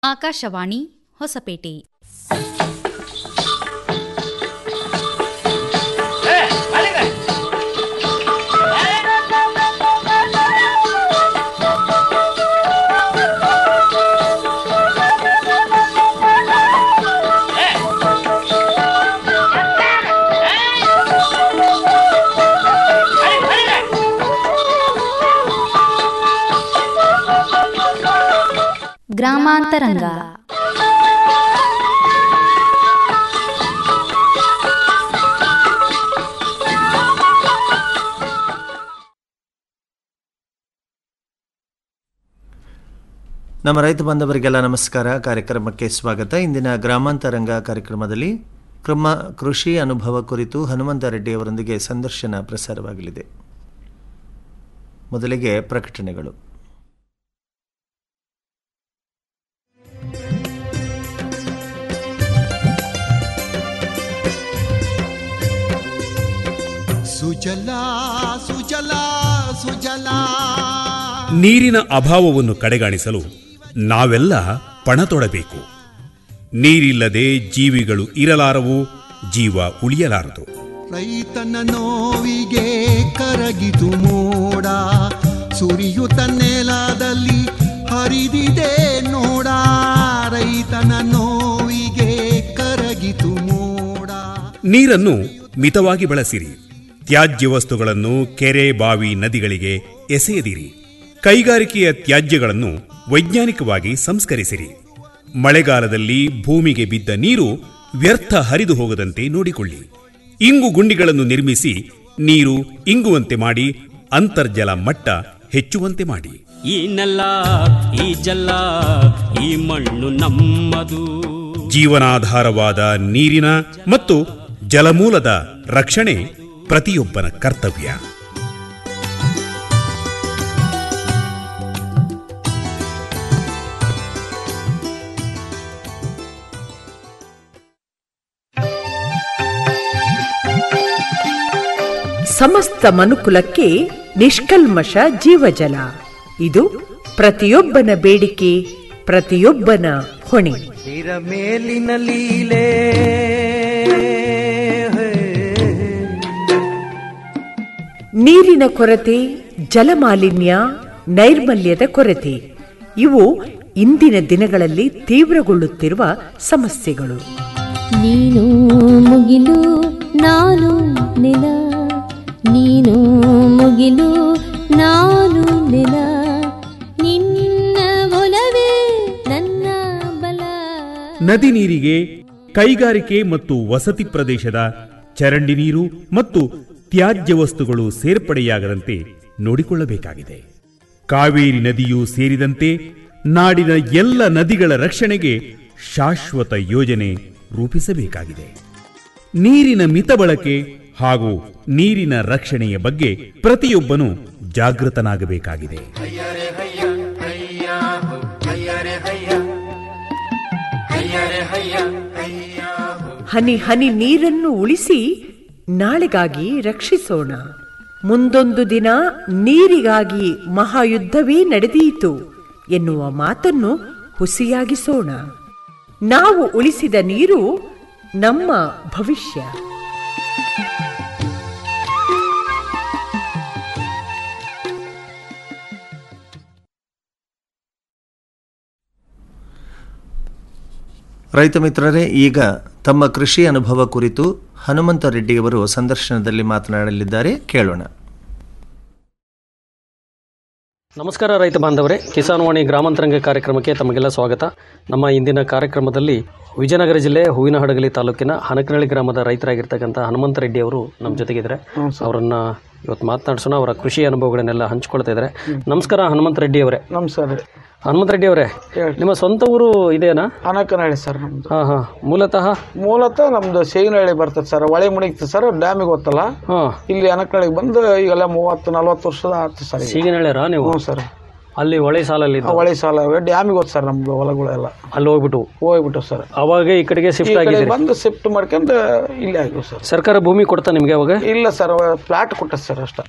ಆಕಾಶವಾಣಿ ಹೊಸಪೇಟೆ ಗ್ರಾಮಾಂತರಂಗ ನಮ್ಮ ರೈತ ಬಾಂಧವರಿಗೆಲ್ಲ ನಮಸ್ಕಾರ ಕಾರ್ಯಕ್ರಮಕ್ಕೆ ಸ್ವಾಗತ ಇಂದಿನ ಗ್ರಾಮಾಂತರಂಗ ಕಾರ್ಯಕ್ರಮದಲ್ಲಿ ಕ್ರಮ ಕೃಷಿ ಅನುಭವ ಕುರಿತು ಹನುಮಂತ ರೆಡ್ಡಿ ಅವರೊಂದಿಗೆ ಸಂದರ್ಶನ ಪ್ರಸಾರವಾಗಲಿದೆ ಮೊದಲಿಗೆ ಪ್ರಕಟಣೆಗಳು ಸುಜಲಾ ಸುಜಲಾ ಸುಜಲಾ ನೀರಿನ ಅಭಾವವನ್ನು ಕಡೆಗಾಣಿಸಲು ನಾವೆಲ್ಲ ಪಣ ತೊಡಬೇಕು ನೀರಿಲ್ಲದೆ ಜೀವಿಗಳು ಇರಲಾರವು ಜೀವ ಉಳಿಯಲಾರದು ರೈತನ ನೋವಿಗೆ ಕರಗಿತು ಮೋಡ ಸುರಿಯುತ್ತ ನೆಲದಲ್ಲಿ ಹರಿದಿದೆ ನೋಡ ರೈತನ ನೋವಿಗೆ ಕರಗಿತು ಮೋಡ ನೀರನ್ನು ಮಿತವಾಗಿ ಬಳಸಿರಿ ತ್ಯಾಜ್ಯ ವಸ್ತುಗಳನ್ನು ಕೆರೆ ಬಾವಿ ನದಿಗಳಿಗೆ ಎಸೆಯದಿರಿ ಕೈಗಾರಿಕೆಯ ತ್ಯಾಜ್ಯಗಳನ್ನು ವೈಜ್ಞಾನಿಕವಾಗಿ ಸಂಸ್ಕರಿಸಿರಿ ಮಳೆಗಾಲದಲ್ಲಿ ಭೂಮಿಗೆ ಬಿದ್ದ ನೀರು ವ್ಯರ್ಥ ಹರಿದು ಹೋಗದಂತೆ ನೋಡಿಕೊಳ್ಳಿ ಇಂಗು ಗುಂಡಿಗಳನ್ನು ನಿರ್ಮಿಸಿ ನೀರು ಇಂಗುವಂತೆ ಮಾಡಿ ಅಂತರ್ಜಲ ಮಟ್ಟ ಹೆಚ್ಚುವಂತೆ ಮಾಡಿ ಈ ನೆಲ ಈ ಜಲ ಈ ಮಣ್ಣು ನಮ್ಮದು ಜೀವನಾಧಾರವಾದ ನೀರಿನ ಮತ್ತು ಜಲಮೂಲದ ರಕ್ಷಣೆ ಪ್ರತಿಯೊಬ್ಬನ ಕರ್ತವ್ಯ ಸಮಸ್ತ ಮನುಕುಲಕ್ಕೆ ನಿಷ್ಕಲ್ಮಶ ಜೀವಜಲ ಇದು ಪ್ರತಿಯೊಬ್ಬನ ಬೇಡಿಕೆ ಪ್ರತಿಯೊಬ್ಬನ ಹೊಣೆ ಇರ ಮೇಲಿನ ಲೀಲೆ ನೀರಿನ ಕೊರತೆ ಜಲಮಾಲಿನ್ಯ ನೈರ್ಮಲ್ಯದ ಕೊರತೆ ಇವು ಇಂದಿನ ದಿನಗಳಲ್ಲಿ ತೀವ್ರಗೊಳ್ಳುತ್ತಿರುವ ಸಮಸ್ಯೆಗಳು ನೀನು ಮುಗಿಲು ನಾನು ನೆಲ ನೀನು ಮುಗಿಲು ನಾನು ನೆಲ ನಿನ್ನ ಒಲವೇ ನನ್ನ ಬಲ ನದಿ ನೀರಿಗೆ ಕೈಗಾರಿಕೆ ಮತ್ತು ವಸತಿ ಪ್ರದೇಶದ ಚರಂಡಿ ನೀರು ಮತ್ತು ತ್ಯಾಜ್ಯ ವಸ್ತುಗಳು ಸೇರ್ಪಡೆಯಾಗದಂತೆ ನೋಡಿಕೊಳ್ಳಬೇಕಾಗಿದೆ ಕಾವೇರಿ ನದಿಯೂ ಸೇರಿದಂತೆ ನಾಡಿನ ಎಲ್ಲ ನದಿಗಳ ರಕ್ಷಣೆಗೆ ಶಾಶ್ವತ ಯೋಜನೆ ರೂಪಿಸಬೇಕಾಗಿದೆ ನೀರಿನ ಮಿತ ಬಳಕೆ ಹಾಗೂ ನೀರಿನ ರಕ್ಷಣೆಯ ಬಗ್ಗೆ ಪ್ರತಿಯೊಬ್ಬನು ಜಾಗೃತನಾಗಬೇಕಾಗಿದೆ ಹನಿ ಹನಿ ನೀರನ್ನು ಉಳಿಸಿ ನಾಳೆಗಾಗಿ ರಕ್ಷಿಸೋಣ ಮುಂದೊಂದು ದಿನ ನೀರಿಗಾಗಿ ಮಹಾಯುದ್ಧವೇ ನಡೆದೀತು ಎನ್ನುವ ಮಾತನ್ನು ಹುಸಿಯಾಗಿಸೋಣ ನಾವು ಉಳಿಸಿದ ನೀರು ನಮ್ಮ ಭವಿಷ್ಯ ರೈತ ಮಿತ್ರರೇ ಈಗ ತಮ್ಮ ಕೃಷಿ ಅನುಭವ ಕುರಿತು ಹನುಮಂತ ರೆಡ್ಡಿಯವರು ಸಂದರ್ಶನದಲ್ಲಿ ಮಾತನಾಡಲಿದ್ದಾರೆ ಕೇಳೋಣ ನಮಸ್ಕಾರ ರೈತ ಬಾಂಧವರೇ ಕಿಸಾನ್ ವಾಣಿ ಗ್ರಾಮಾಂತರಂಗ ಕಾರ್ಯಕ್ರಮಕ್ಕೆ ತಮಗೆಲ್ಲ ಸ್ವಾಗತ ನಮ್ಮ ಇಂದಿನ ಕಾರ್ಯಕ್ರಮದಲ್ಲಿ ವಿಜಯನಗರ ಜಿಲ್ಲೆ ಹೂವಿನಹಡಗಲಿ ತಾಲೂಕಿನ ಹನಕನಹಳ್ಳಿ ಗ್ರಾಮದ ರೈತರಾಗಿರ್ತಕ್ಕಂಥ ಹನುಮಂತ ರೆಡ್ಡಿ ಅವರು ನಮ್ಮ ಜೊತೆಗಿದ್ದಾರೆ ಅವರನ್ನ ಇವತ್ತು ಮಾತನಾಡಿಸೋಣ ಅವರ ಕೃಷಿ ಅನುಭವಗಳನ್ನೆಲ್ಲ ಹಂಚ್ಕೊಳ್ತಾ ಇದ್ದಾರೆ ನಮಸ್ಕಾರ ಹನುಮಂತ ರೆಡ್ಡಿ ಅವರೇ ನಮಸ್ಕಾರ ಹನುಮಂತ ರೆಡ್ಡಿ ಅವರೇ ನಿಮ್ಮ ಸ್ವಂತ ಊರು ಇದೇನಾ ಅನಕನಹಳ್ಳಿ ಸರ್ ನಮ್ದು ಹಾಂ ಹಾಂ ಮೂಲತಃ ಮೂಲತಃ ನಮ್ದು ಸೇಗಿನಹಳ್ಳಿ ಬರ್ತದೆ ಸರ್ ಹೊಳೆ ಮುಣಿಗ್ತದೆ ಸರ್ ಡ್ಯಾಮಿಗೆ ಗೊತ್ತಲ್ಲ ಹಾಂ ಇಲ್ಲಿ ಅನಕನಹಳ್ಳಿಗೆ ಬಂದು ಈಗೆಲ್ಲ ಮೂವತ್ತು ನಲ್ವತ್ತು ವರ್ಷದ ಆಯ್ತು ಸರ್ ಈಗ. ಸೀಗಿನಳ್ಳಿರಾ ನೀವು ಹ್ಞೂ ಸರ್ ಅಲ್ಲಿ ಹೊಳೆ ಸಾಲಲ್ಲಿ ಆ ಹೊಳೆ ಸಾಲ ಡ್ಯಾಮಿಗೆ ಹೋದ್ ಸರ್ ನಮ್ದು ಹೊಲಗಳೆಲ್ಲ ಅಲ್ಲಿ ಹೋಗ್ಬಿಟ್ಟು ಹೋಗ್ಬಿಟ್ಟು ಸರ್ ಅವಾಗ ಈ ಕಡೆಗೆ ಈ ಶಿಫ್ಟ್ ಕಡೆ ಆಗಿದ್ದೀರಿ ಬಂದು ಶಿಫ್ಟ್ ಮಾಡ್ಕೊಂಡು ಇಲ್ಲೇ ಆಗಿವಿ ಸರ್ ಸರ್ಕಾರ ಭೂಮಿ ಕೊಡ್ತಾ ನಿಮಗೆ ಅವಾಗ ಇಲ್ಲ ಸರ್ ಫ್ಲಾಟ್ ಕೊಟ್ಟ ಸರ್ ಅಷ್ಟ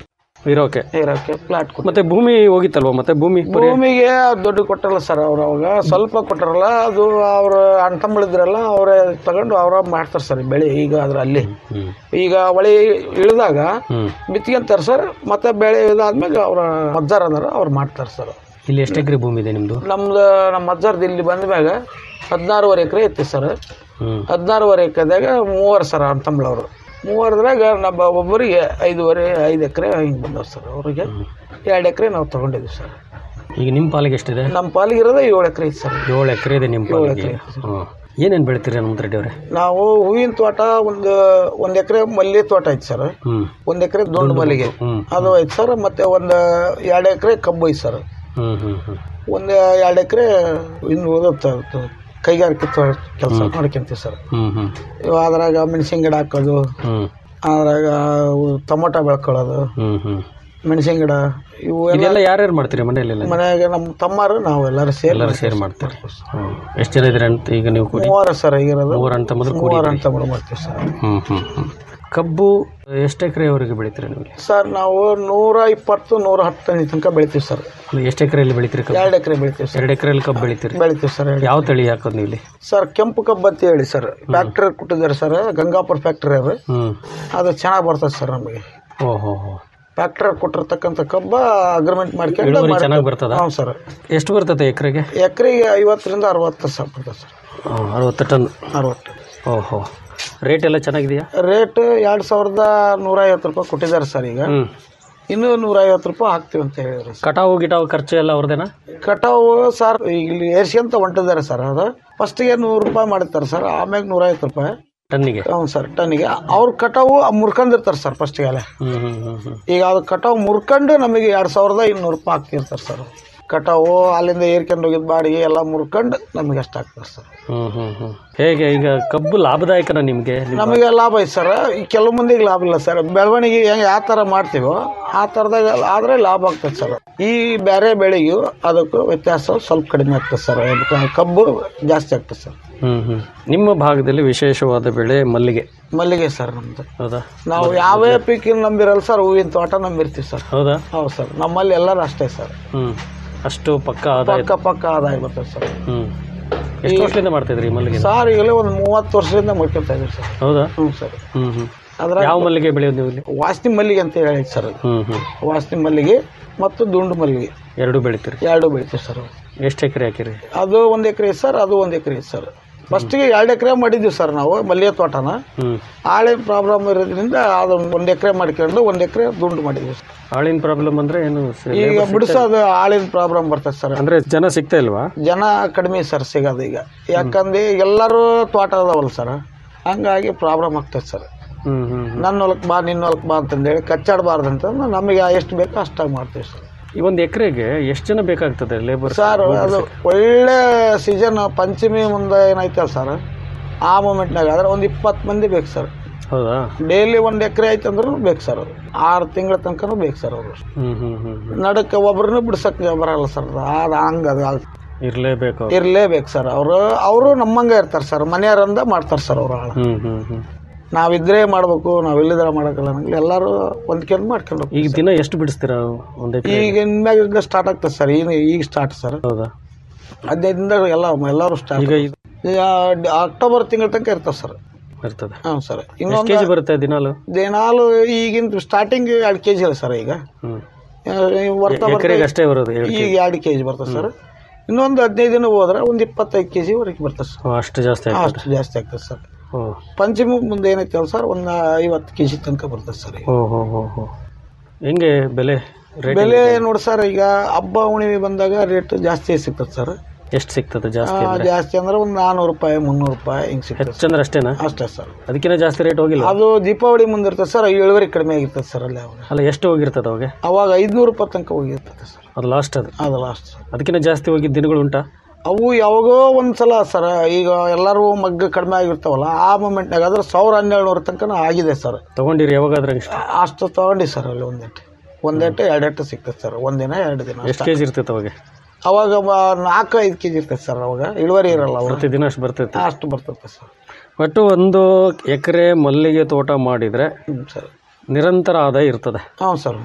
ಇರೋಕೆ ಇರೋಕೆ ಪ್ಲಾಟ್ ಕೊಟ್ಟು ಮತ್ತೆ ಭೂಮಿ ಹೋಗಿತ್ತಲ್ವಾ ಮತ್ತೆ ಭೂಮಿ ಪರಿ ಭೂಮಿಗೆ ದುಡ್ಡು ಕೊಟ್ಟರಲ್ಲ ಸರ್ ಅವ್ರು ಅವಾಗ ಸ್ವಲ್ಪ ಕೊಟ್ಟರಲ್ಲ ಅದು ಅವ್ರ ಅಣ್ಣ ತಮ್ಮಳಿದ್ರಲ್ಲ ಅವರೇ ತಗೊಂಡು ಅವ್ರ ಮಾಡ್ತಾರೆ ಸರ್ ಬೆಳೆ ಈಗ ಅದ್ರ ಅಲ್ಲಿ ಈಗ ಹೊಳಿ ಇಳಿದಾಗ ಬಿತ್ಕೊಂತಾರೆ ಸರ್ ಮತ್ತೆ ಬೆಳೆ ಇದಾದ್ಮೇಲೆ ಅವ್ರ ಮಜ್ಜಾರ್ ಅದಾರ ಅವ್ರು ಮಾಡ್ತಾರೆ ಸರ್ ಇಲ್ಲಿ ಎಷ್ಟು ಎಕರೆ ಭೂಮಿ ಇದೆ ನಿಮ್ದು ನಮ್ದು ನಮ್ಮ ಮಜ್ಜಾರ್ದು ಇಲ್ಲಿ ಬಂದ ಮ್ಯಾಗ ಹದಿನಾರುವರೆ ಎಕರೆ ಐತಿ ಸರ್ ಹ್ಮ್ ಹದಿನಾರುವರೆ ಎಕರೆದಾಗ ಮೂವರು ಸರ್ ಅಣ್ಣ ತಮ್ಮಳವ್ರು ಮೂವರದ್ರಾಗ ನಮ್ಮ ಒಬ್ಬರಿಗೆ ಐದುವರೆ ಐದು ಎಕರೆ ಹಿಂಗೆ ಬಂದವ್ರು ಸರ್ ಅವ್ರಿಗೆ ಎರಡು ಎಕರೆ ನಾವು ತೊಗೊಂಡಿದ್ವಿ ಸರ್ ಈಗ ನಿಮ್ಮ ಪಾಲಿಗೆ ಎಷ್ಟಿದೆ ನಮ್ಮ ಪಾಲಿಗೆ ಇರೋದೇ ಏಳು ಎಕರೆ ಐತಿ ಸರ್ ಏಳು ಎಕರೆ ಇದೆ ನಿಮ್ಮ ಪಾಲಿಗೆ ಹಾಂ ಏನೇನು ಬೆಳಿತೀರಿ ಹನುಮಂತ ರೆಡ್ಡಿ ಅವರೇ ನಾವು ಹೂವಿನ ತೋಟ ಒಂದು ಒಂದು ಎಕರೆ ಮಲ್ಲಿಗೆ ತೋಟ ಐತಿ ಸರ್ ಹ್ಮ್ ಒಂದು ಎಕರೆ ದುಂಡು ಮಲ್ಲಿಗೆ ಹ್ಮ್. ಅದು ಐತಿ ಸರ್ ಮತ್ತೆ ಒಂದು ಎರಡು ಎಕರೆ ಕಬ್ಬು ಐತಿ ಸರ್ ಹ್ಮ್ ಹ್ಮ್ ಹ್ಮ್ ಒಂದು ಎರಡು ಎಕರೆ ಇನ್ನು ಉಳಿದ ಕೈಗಾರಿಕೆ ಕೆಲಸ ಮಾಡ್ಕೊಂತೀವಿ ಸರ್ ಹ್ಮ್ ಹ್ಮ್ ಇವು ಅದ್ರಾಗ ಮೆಣಸಿನ ಗಿಡ ಹಾಕೋದು ಹ್ಮ್ ಅದ್ರಾಗ ಟೊಮೊಟೊ ಬೆಳ್ಕೊಳ್ಳೋದು ಹ್ಮ್ ಹ್ಮ್ ಮೆಣಸಿನ ಗಿಡ ಇವು ಎಲ್ಲ ಇದೆಲ್ಲ ಯಾರ್ಯಾರು ಮಾಡ್ತೀರಿ ಮನೆಯಲ್ಲೆಲ್ಲ ಮನೆಯಾಗ ನಮ್ಮ ತಮ್ಮರು ನಾವು ಎಲ್ಲರೂ ಸೇರಿ ಎಲ್ಲರೂ ಸೇರಿ ಮಾಡ್ತಾರೆ ಹ್ಮ್ ಎಷ್ಟು ಜನ ಇದ್ದೀರಿ ಅಂತ ಈಗ ನೀವು ಕೂಡಿ ಮೂವರು ಸರ್ ಈಗಿರೋದು ಮೂವರು ಅಂತ ಮೊದಲು ಕೂಡಿ ಮೂವರು ಅಂತ ಮಾಡ್ತೀವಿ ಸರ್ ಹ್ಮ್ ಹ್ಮ್ ಹ್ಮ್ ಕಬ್ಬು ಎಷ್ಟು ಎಕರೆವರೆಗೆ ಬೆಳಿತೀರಿ ನೀವು ಸರ್ ನಾವು ನೂರ ಇಪ್ಪತ್ತು ನೂರ ಹತ್ತು ಟನ್ ತನಕ ಬೆಳಿತೀವಿ ಸರ್ ಅಲ್ಲಿ ಎಷ್ಟು ಎಕರೆಯಲ್ಲಿ ಬೆಳಿತೀರಿ ಕಬ್ಬು ಎರಡು ಎಕರೆ ಬೆಳಿತೀವಿ ಸರ್ ಎರಡು ಎಕರೆಯಲ್ಲಿ ಕಬ್ಬು ಬೆಳಿತೀರಿ ಬೆಳಿತೀವಿ ಸರ್ ಎರಡು ಯಾವ ತಳಿ ಹಾಕೋದು ನೀವು ಇಲ್ಲಿ ಸರ್ ಕೆಂಪು ಕಬ್ಬು ಅಂತ ಹೇಳಿ ಸರ್ ಫ್ಯಾಕ್ಟ್ರಿ ಕೊಟ್ಟಿದ್ದಾರೆ ಸರ್ ಗಂಗಾಪುರ ಫ್ಯಾಕ್ಟ್ರಿ ಅದು ಹ್ಮ್ ಅದು ಚೆನ್ನಾಗಿ ಬರ್ತದೆ ಸರ್ ನಮಗೆ ಓ ಹೋ ಹೋ ಫ್ಯಾಕ್ಟ್ರಿ ಕೊಟ್ಟಿರ್ತಕ್ಕಂಥ ಕಬ್ಬ ಅಗ್ರಿಮೆಂಟ್ ಮಾಡ್ಕೊಂಡು ಇಳುವರಿ ಚೆನ್ನಾಗಿ ಬರ್ತದ ಹ್ಞೂ ಸರ್ ಎಷ್ಟು ಬರ್ತದೆ ಎಕರೆಗೆ ಎಕರೆಗೆ ಐವತ್ತರಿಂದ ಅರವತ್ತು ಸಾವಿರ ಬರ್ತದೆ ಸರ್ ಅರವತ್ತು ಟನ್ ಅರವತ್ತು ಓಹೋ ರೇಟ್ ಎಲ್ಲ ಚೆನ್ನಾಗಿದೆಯಾ ರೇಟ್ ಎರಡು ಸಾವಿರದ ನೂರ ಐವತ್ತು ರೂಪಾಯಿ ಕೊಟ್ಟಿದ್ದಾರೆ ಸರ್ ಈಗ ಹ್ಮ್ ಇನ್ನೂ ನೂರ ಐವತ್ತು ರೂಪಾಯಿ ಹಾಕ್ತೀವಿ ಅಂತ ಹೇಳಿದ್ರು ಸರ್ ಕಟಾವು ಗಿಟಾವು ಖರ್ಚು ಎಲ್ಲ ಅವ್ರದ್ದೇನಾ ಕಟಾವು ಸರ್ ಇಲ್ಲಿ ಏರ್ಸ್ಕೊಂತ ಹೊಂಟಿದ್ದಾರೆ ಸರ್ ಅದು ಫಸ್ಟಿಗೆ ನೂರು ರೂಪಾಯಿ ಮಾಡಿರ್ತಾರೆ ಸರ್ ಆಮ್ಯಾಗ ನೂರ ಐವತ್ತು ರೂಪಾಯಿ ಟನ್ನಿಗೆ ಹ್ಞೂ ಸರ್ ಟನ್ನಿಗೆ ಅವ್ರ ಕಟಾವು ಮುರ್ಕೊಂಡಿರ್ತಾರೆ ಸರ್ ಫಸ್ಟಿಗೆ ಅಲ್ಲೇ ಹ್ಮ್ ಹ್ಮ್ ಹ್ಮ್ ಹ್ಮ್ ಈಗ ಅದು ಕಟಾವು ಮುರ್ಕೊಂಡು ನಮಗೆ ಎರಡು ಸಾವಿರದ ಇನ್ನೂರು ರೂಪಾಯಿ ಹಾಕ್ತಿರ್ತಾರೆ ಸರ್ ಕಟಾವು ಅಲ್ಲಿಂದ ಏರ್ಕೊಂಡು ಹೋಗಿದ್ದು ಬಾಡಿಗೆ ಎಲ್ಲ ಮುರ್ಕೊಂಡು ನಮಗೆ ಅಷ್ಟು ಆಗ್ತದೆ ಸರ್ ಹ್ಮ್ ಹ್ಮ್ ಹ್ಮ್ ಹೇಗೆ ಈಗ ಕಬ್ಬು ಲಾಭದಾಯಕನ ನಿಮಗೆ ನಮಗೆ ಲಾಭ ಐತೆ ಸರ್ ಈ ಕೆಲವು ಮಂದಿಗೆ ಲಾಭ ಇಲ್ಲ ಸರ್ ಬೆಳವಣಿಗೆ ಹೆಂಗೆ ಯಾವ ಥರ ಮಾಡ್ತೀವೋ ಆ ಥರದಾಗ ಆದರೆ ಲಾಭ ಆಗ್ತದೆ ಸರ್ ಈ ಬೇರೆ ಬೆಳೆಗೂ ಅದಕ್ಕೂ ವ್ಯತ್ಯಾಸ ಸ್ವಲ್ಪ ಕಡಿಮೆ ಆಗ್ತದೆ ಸರ್ ಅದಕ್ಕೆ ಕಬ್ಬು ಜಾಸ್ತಿ ಆಗ್ತದೆ ಸರ್ ಹ್ಮ್ ಹ್ಮ್ ನಿಮ್ಮ ಭಾಗದಲ್ಲಿ ವಿಶೇಷವಾದ ಬೆಳೆ ಮಲ್ಲಿಗೆ ಮಲ್ಲಿಗೆ ಸರ್ ನಮ್ದು ಹೌದಾ ನಾವು ಯಾವೇ ಪೀಕಿನ ನಂಬಿರಲ್ಲ ಸರ್ ಹೂವಿನ ತೋಟ ನಂಬಿರ್ತೀವಿ ಸರ್ ಹೌದಾ ಹೌದು ಸರ್ ನಮ್ಮಲ್ಲಿ ಎಲ್ಲರೂ ಅಷ್ಟೇ ಸರ್ ಹ್ಮ್ ಅಷ್ಟು ಪಕ್ಕ ಆದಾಯ ಪಕ್ಕ ಪಕ್ಕ ಆದಾಯ ಬರ್ತದೆ ಸರ್ ಹ್ಮ್ ಎಷ್ಟು ವರ್ಷದಿಂದ ಮಾಡ್ತಾ ಇದ್ರಿ ಈ ಮಲ್ಲಿಗೆ ಸರ್ ಈಗಲೇ ಒಂದು ಮೂವತ್ತು ವರ್ಷದಿಂದ ಮಾಡ್ಕೊತಾ ಇದ್ದೀವಿ ಸರ್ ಹೌದಾ ಹ್ಞೂ ಸರ್ ಹ್ಮ್ ಹ್ಮ್ ಅದ್ರಾಗ ಯಾವ ಮಲ್ಲಿಗೆ ಬೆಳೆಯೋದು ನೀವು ಇಲ್ಲಿ ವಾಸನಿ ಮಲ್ಲಿಗೆ ಅಂತ ಹೇಳಿ ಸರ್ ಅದು ಹ್ಮ್ ಹ್ಮ್ ವಾಸನಿ ಮಲ್ಲಿಗೆ ಮತ್ತು ದುಂಡು ಮಲ್ಲಿಗೆ ಎರಡು ಬೆಳಿತೀರಿ ಎರಡು ಬೆಳಿತೀವಿ ಸರ್ ಎಷ್ಟು ಎಕರೆ ಹಾಕಿರಿ ಅದು ಒಂದು ಎಕರೆ ಸರ್ ಅದು ಒಂದು ಎಕರೆ ಸರ್ ಫಸ್ಟಿಗೆ ಎರಡು ಎಕರೆ ಮಾಡಿದ್ವಿ ಸರ್ ನಾವು ಮಲ್ಲಿಗೆ ತೋಟನ ಹ್ಮ್ ಆಳೆ ಪ್ರಾಬ್ಲಮ್ ಇರೋದ್ರಿಂದ ಅದು ಒಂದು ಎಕರೆ ಮಾಡ್ಕೊಂಡು ಒಂದು ಎಕರೆ ದುಂಡು ಮಾಡಿದ್ವಿ ಸರ್ ಆಳಿನ ಪ್ರಾಬ್ಲಮ್ ಅಂದ್ರೆ ಏನು ಸ- ಈಗ ಬಿಡಿಸೋದು ಆಳಿನ ಪ್ರಾಬ್ಲಮ್ ಬರ್ತದೆ ಸರ್ ಅಂದ್ರೆ ಜನ ಸಿಗ್ತಾ ಇಲ್ವಾ ಜನ ಕಡಿಮೆ ಸರ್ ಸಿಗೋದು ಈಗ ಯಾಕಂದ್ರೆ ಎಲ್ಲರೂ ತೋಟ ಅದಾವಲ್ಲ ಸರ್ ಹಂಗಾಗಿ ಪ್ರಾಬ್ಲಮ್ ಆಗ್ತದೆ ಸರ್ ಹ್ಮ್ ಹ್ಮ್ ನನ್ನ ಹೊಲಕ್ಕೆ ಬಾ ನಿನ್ನ ಹೊಲಕ್ಕೆ ಬಾ ಅಂತಂದೇಳಿ ಕಚ್ಚಾಡಬಾರ್ದು ಅಂತಂದ್ರೆ ನಮಗೆ ಎಷ್ಟು ಬೇಕೋ ಅಷ್ಟಾಗಿ ಮಾಡ್ತೀವಿ ಸರ್ ಈ ಒಂದು ಎಕರೆಗೆ ಎಷ್ಟು ಜನ ಬೇಕಾಗ್ತದೆ ಲೇಬರ್ ಸರ್ ಅದು ಒಳ್ಳೆ ಸೀಸನ್ ಪಂಚಮಿ ಮುಂದೆ ಏನೈತಲ್ಲ ಸರ್ ಆ ಮೂಮೆಂಟ್ನಾಗ ಆದ್ರೆ ಒಂದು ಇಪ್ಪತ್ತು ಮಂದಿ ಬೇಕು ಸರ್ ಹೌದಾ ಡೈಲಿ ಒಂದು ಎಕರೆ ಆಯ್ತು ಅಂದ್ರೂ ಬೇಕು ಸರ್ ಅದು ಆರು ತಿಂಗಳ ತನಕನೂ ಬೇಕು ಸರ್ ಅವರು ಹ್ಮ್ ಹ್ಮ್ ಹ್ಮ್ ಹ್ಮ್ ನಡಕ್ಕೆ ಒಬ್ರನ್ನೂ ಬಿಡ್ಸಕ್ಕೆ ಬರಲ್ಲ ಸರ್ ಅದು ಹಂಗೆ ಅದು ಇರ್ಲೇಬೇಕು ಇರಲೇಬೇಕು ಸರ್ ಅವರು ಅವರು ನಮ್ಮಂಗೆ ಇರ್ತಾರೆ ಸರ್ ಮನೆಯವರಿಂದ ಮಾಡ್ತಾರೆ ಸರ್ ಅವರು ಆಳು ಹ್ಮ್ ಹ್ಮ್ ಹ್ಮ್ ನಾವಿದ್ರೆ ಮಾಡಬೇಕು ನಾವು ಇಲ್ಲಿದ್ರೆ ಮಾಡೋಕ್ಕಲ್ಲ ನಂಗೆ ಎಲ್ಲರೂ ಹೊಂದ್ಕೊಂಡು ಮಾಡ್ಕೊಂಡು ಈಗ ದಿನ ಎಷ್ಟು ಬಿಡಿಸ್ತೀರಾ ಒಂದು ಎಕರೆ ಈಗ ಇನ್ಮ್ಯಾಗಿಂದ ಸ್ಟಾರ್ಟ್ ಆಗ್ತದೆ ಸರ್ ಈಗ ಈಗ ಸ್ಟಾರ್ಟ್ ಸರ್ ಹೌದಾ ಹದಿನೈದಿಂದ ಎಲ್ಲ ಎಲ್ಲರೂ ಸ್ಟಾರ್ಟ್ ಈಗ ಇದು ಅಕ್ಟೋಬರ್ ತಿಂಗಳ ತನಕ ಇರ್ತದೆ ಸರ್ ಇರ್ತದೆ ಹಾಂ ಸರ್ ಎಷ್ಟು ಇನ್ನೊಂದು ಕೆಜಿ ಬರುತ್ತೆ ದಿನಾಲು ದಿನಾಲು ಈಗಿನ ಸ್ಟಾರ್ಟಿಂಗ್ ಎರಡು ಕೆ ಜಿ ಅಲ್ಲ ಸರ್ ಈಗ ಹ್ಮ್ ಆ, ಈ ಬರ್ತಾ ಬರ್ತಾ ಎಕರೆಗೆ ಅಷ್ಟೇ ಬರೋದು ಎರಡು ಈಗ ಎರಡು ಕೆ ಜಿ ಬರ್ತದೆ ಸರ್ ಇನ್ನೊಂದು ಹದಿನೈದು ದಿನ ಹೋದ್ರೆ ಒಂದು ಇಪ್ಪತ್ತೈದು ಕೆ ಜಿವರೆಗೆ ಬರ್ತದೆ ಸರ್ ಓ, ಅಷ್ಟು ಜಾಸ್ತಿ ಆಗ್ತದೆ ಅಷ್ಟು ಜಾಸ್ತಿ ಆಗ್ತದೆ ಸರ್ ಓ ಪಂಚಮಿ ಮುಂದೆ ಏನೈತಲ್ಲ ಸರ್ ಒಂದು ಐವತ್ತು ಕೆ ಜಿ ತನಕ ಬರ್ತದೆ ಸರ್ ಈಗ ಓ ಹೋ ಹೋ ಹೋ ಹೆಂಗೆ ಬೆಲೆ ರೇಟ್ ಬೆಲೆ ನೋಡಿ ಸರ್ ಈಗ ಹಬ್ಬ ಹುಣ್ಣಿಮೆ ಬಂದಾಗ ರೇಟ್ ಜಾಸ್ತಿ ಸಿಗ್ತದೆ ಸರ್ ಎಷ್ಟು ಸಿಗ್ತದೆ ಜಾಸ್ತಿ ಆ, ಜಾಸ್ತಿ ಅಂದ್ರೆ ಒಂದು ನಾನ್ನೂರು ರೂಪಾಯಿ ಮುನ್ನೂರು ರೂಪಾಯಿ ಹಿಂಗೆ ಸಿಗ್ತದೆ ಹೆಚ್ಚಂದ್ರೆ ಅಷ್ಟೇನಾ ಅಷ್ಟೇ ಸರ್ ಅದಕ್ಕಿಂತ ಜಾಸ್ತಿ ರೇಟ್ ಹೋಗಿಲ್ಲ ಅದು ದೀಪಾವಳಿ ಮುಂದೆ ಇರ್ತದೆ ಸರ್ ಇಳುವರಿ ಕಡಿಮೆ ಆಗಿರ್ತದೆ ಸರ್ ಅಲ್ಲಿ ಅವಾಗ ಅಲ್ಲ ಎಷ್ಟು ಹೋಗಿರ್ತದೆ ಅವಾಗ ಅವಾಗ ಐದುನೂರು ರೂಪಾಯಿ ತನಕ ಹೋಗಿರ್ತದೆ ಸರ್ ಅದು ಲಾಸ್ಟ್ ಅದು ಅದು ಲಾಸ್ಟ್ ಸರ್ ಅದಕ್ಕಿಂತ ಜಾಸ್ತಿ ಹೋಗಿದ್ದ ದಿನಗಳು ಉಂಟಾ ಅವು ಯಾವಾಗೋ ಒಂದು ಸಲ ಸರ್ ಈಗ ಎಲ್ಲರೂ ಮಗ್ಗ ಕಡಿಮೆ ಆಗಿರ್ತಾವಲ್ಲ ಆ ಮೂಮೆಂಟ್ನಾಗ ಆದ್ರೆ ಸಾವಿರ ಹನ್ನೆರಡು ನೂರು ತನಕ ಆಗಿದೆ ಸರ್ ತಗೊಂಡಿರಿ ಯಾವಾಗಾದ್ರೆ ಇಷ್ಟ ಅಷ್ಟು ತಗೊಂಡಿ ಸರ್ ಅಲ್ಲಿ ಒಂದೆಟ್ಟು ಒಂದೆಟ್ಟು ಎರಡೆಟ್ಟು ಸಿಗ್ತದೆ ಸರ್ ಒಂದಿನ ಎರಡು ದಿನ ಎಷ್ಟು ಕೆಜಿ ಇರ್ತೈತೆ ಅವಾಗ ಅವಾಗ ಮ- ನಾಲ್ಕು ಐದು ಕೆ ಜಿ ಇರ್ತದೆ ಸರ್ ಅವಾಗ ಇಳುವರಿ ಇರಲ್ಲ ಅವಾಗ ಪ್ರತಿದಿನ ಅಷ್ಟು ಬರ್ತೈತೆ ಅಷ್ಟು ಬರ್ತದೆ ಸರ್ ಒಟ್ಟು ಒಂದು ಎಕರೆ ಮಲ್ಲಿಗೆ ತೋಟ ಮಾಡಿದ್ರೆ ಹ್ಞೂ ಸರ್ ನಿರಂತರ ಆದಾಯ ಇರ್ತದೆ ಹ್ಞೂ ಸರ್ ಹ್ಞೂ ಸರ್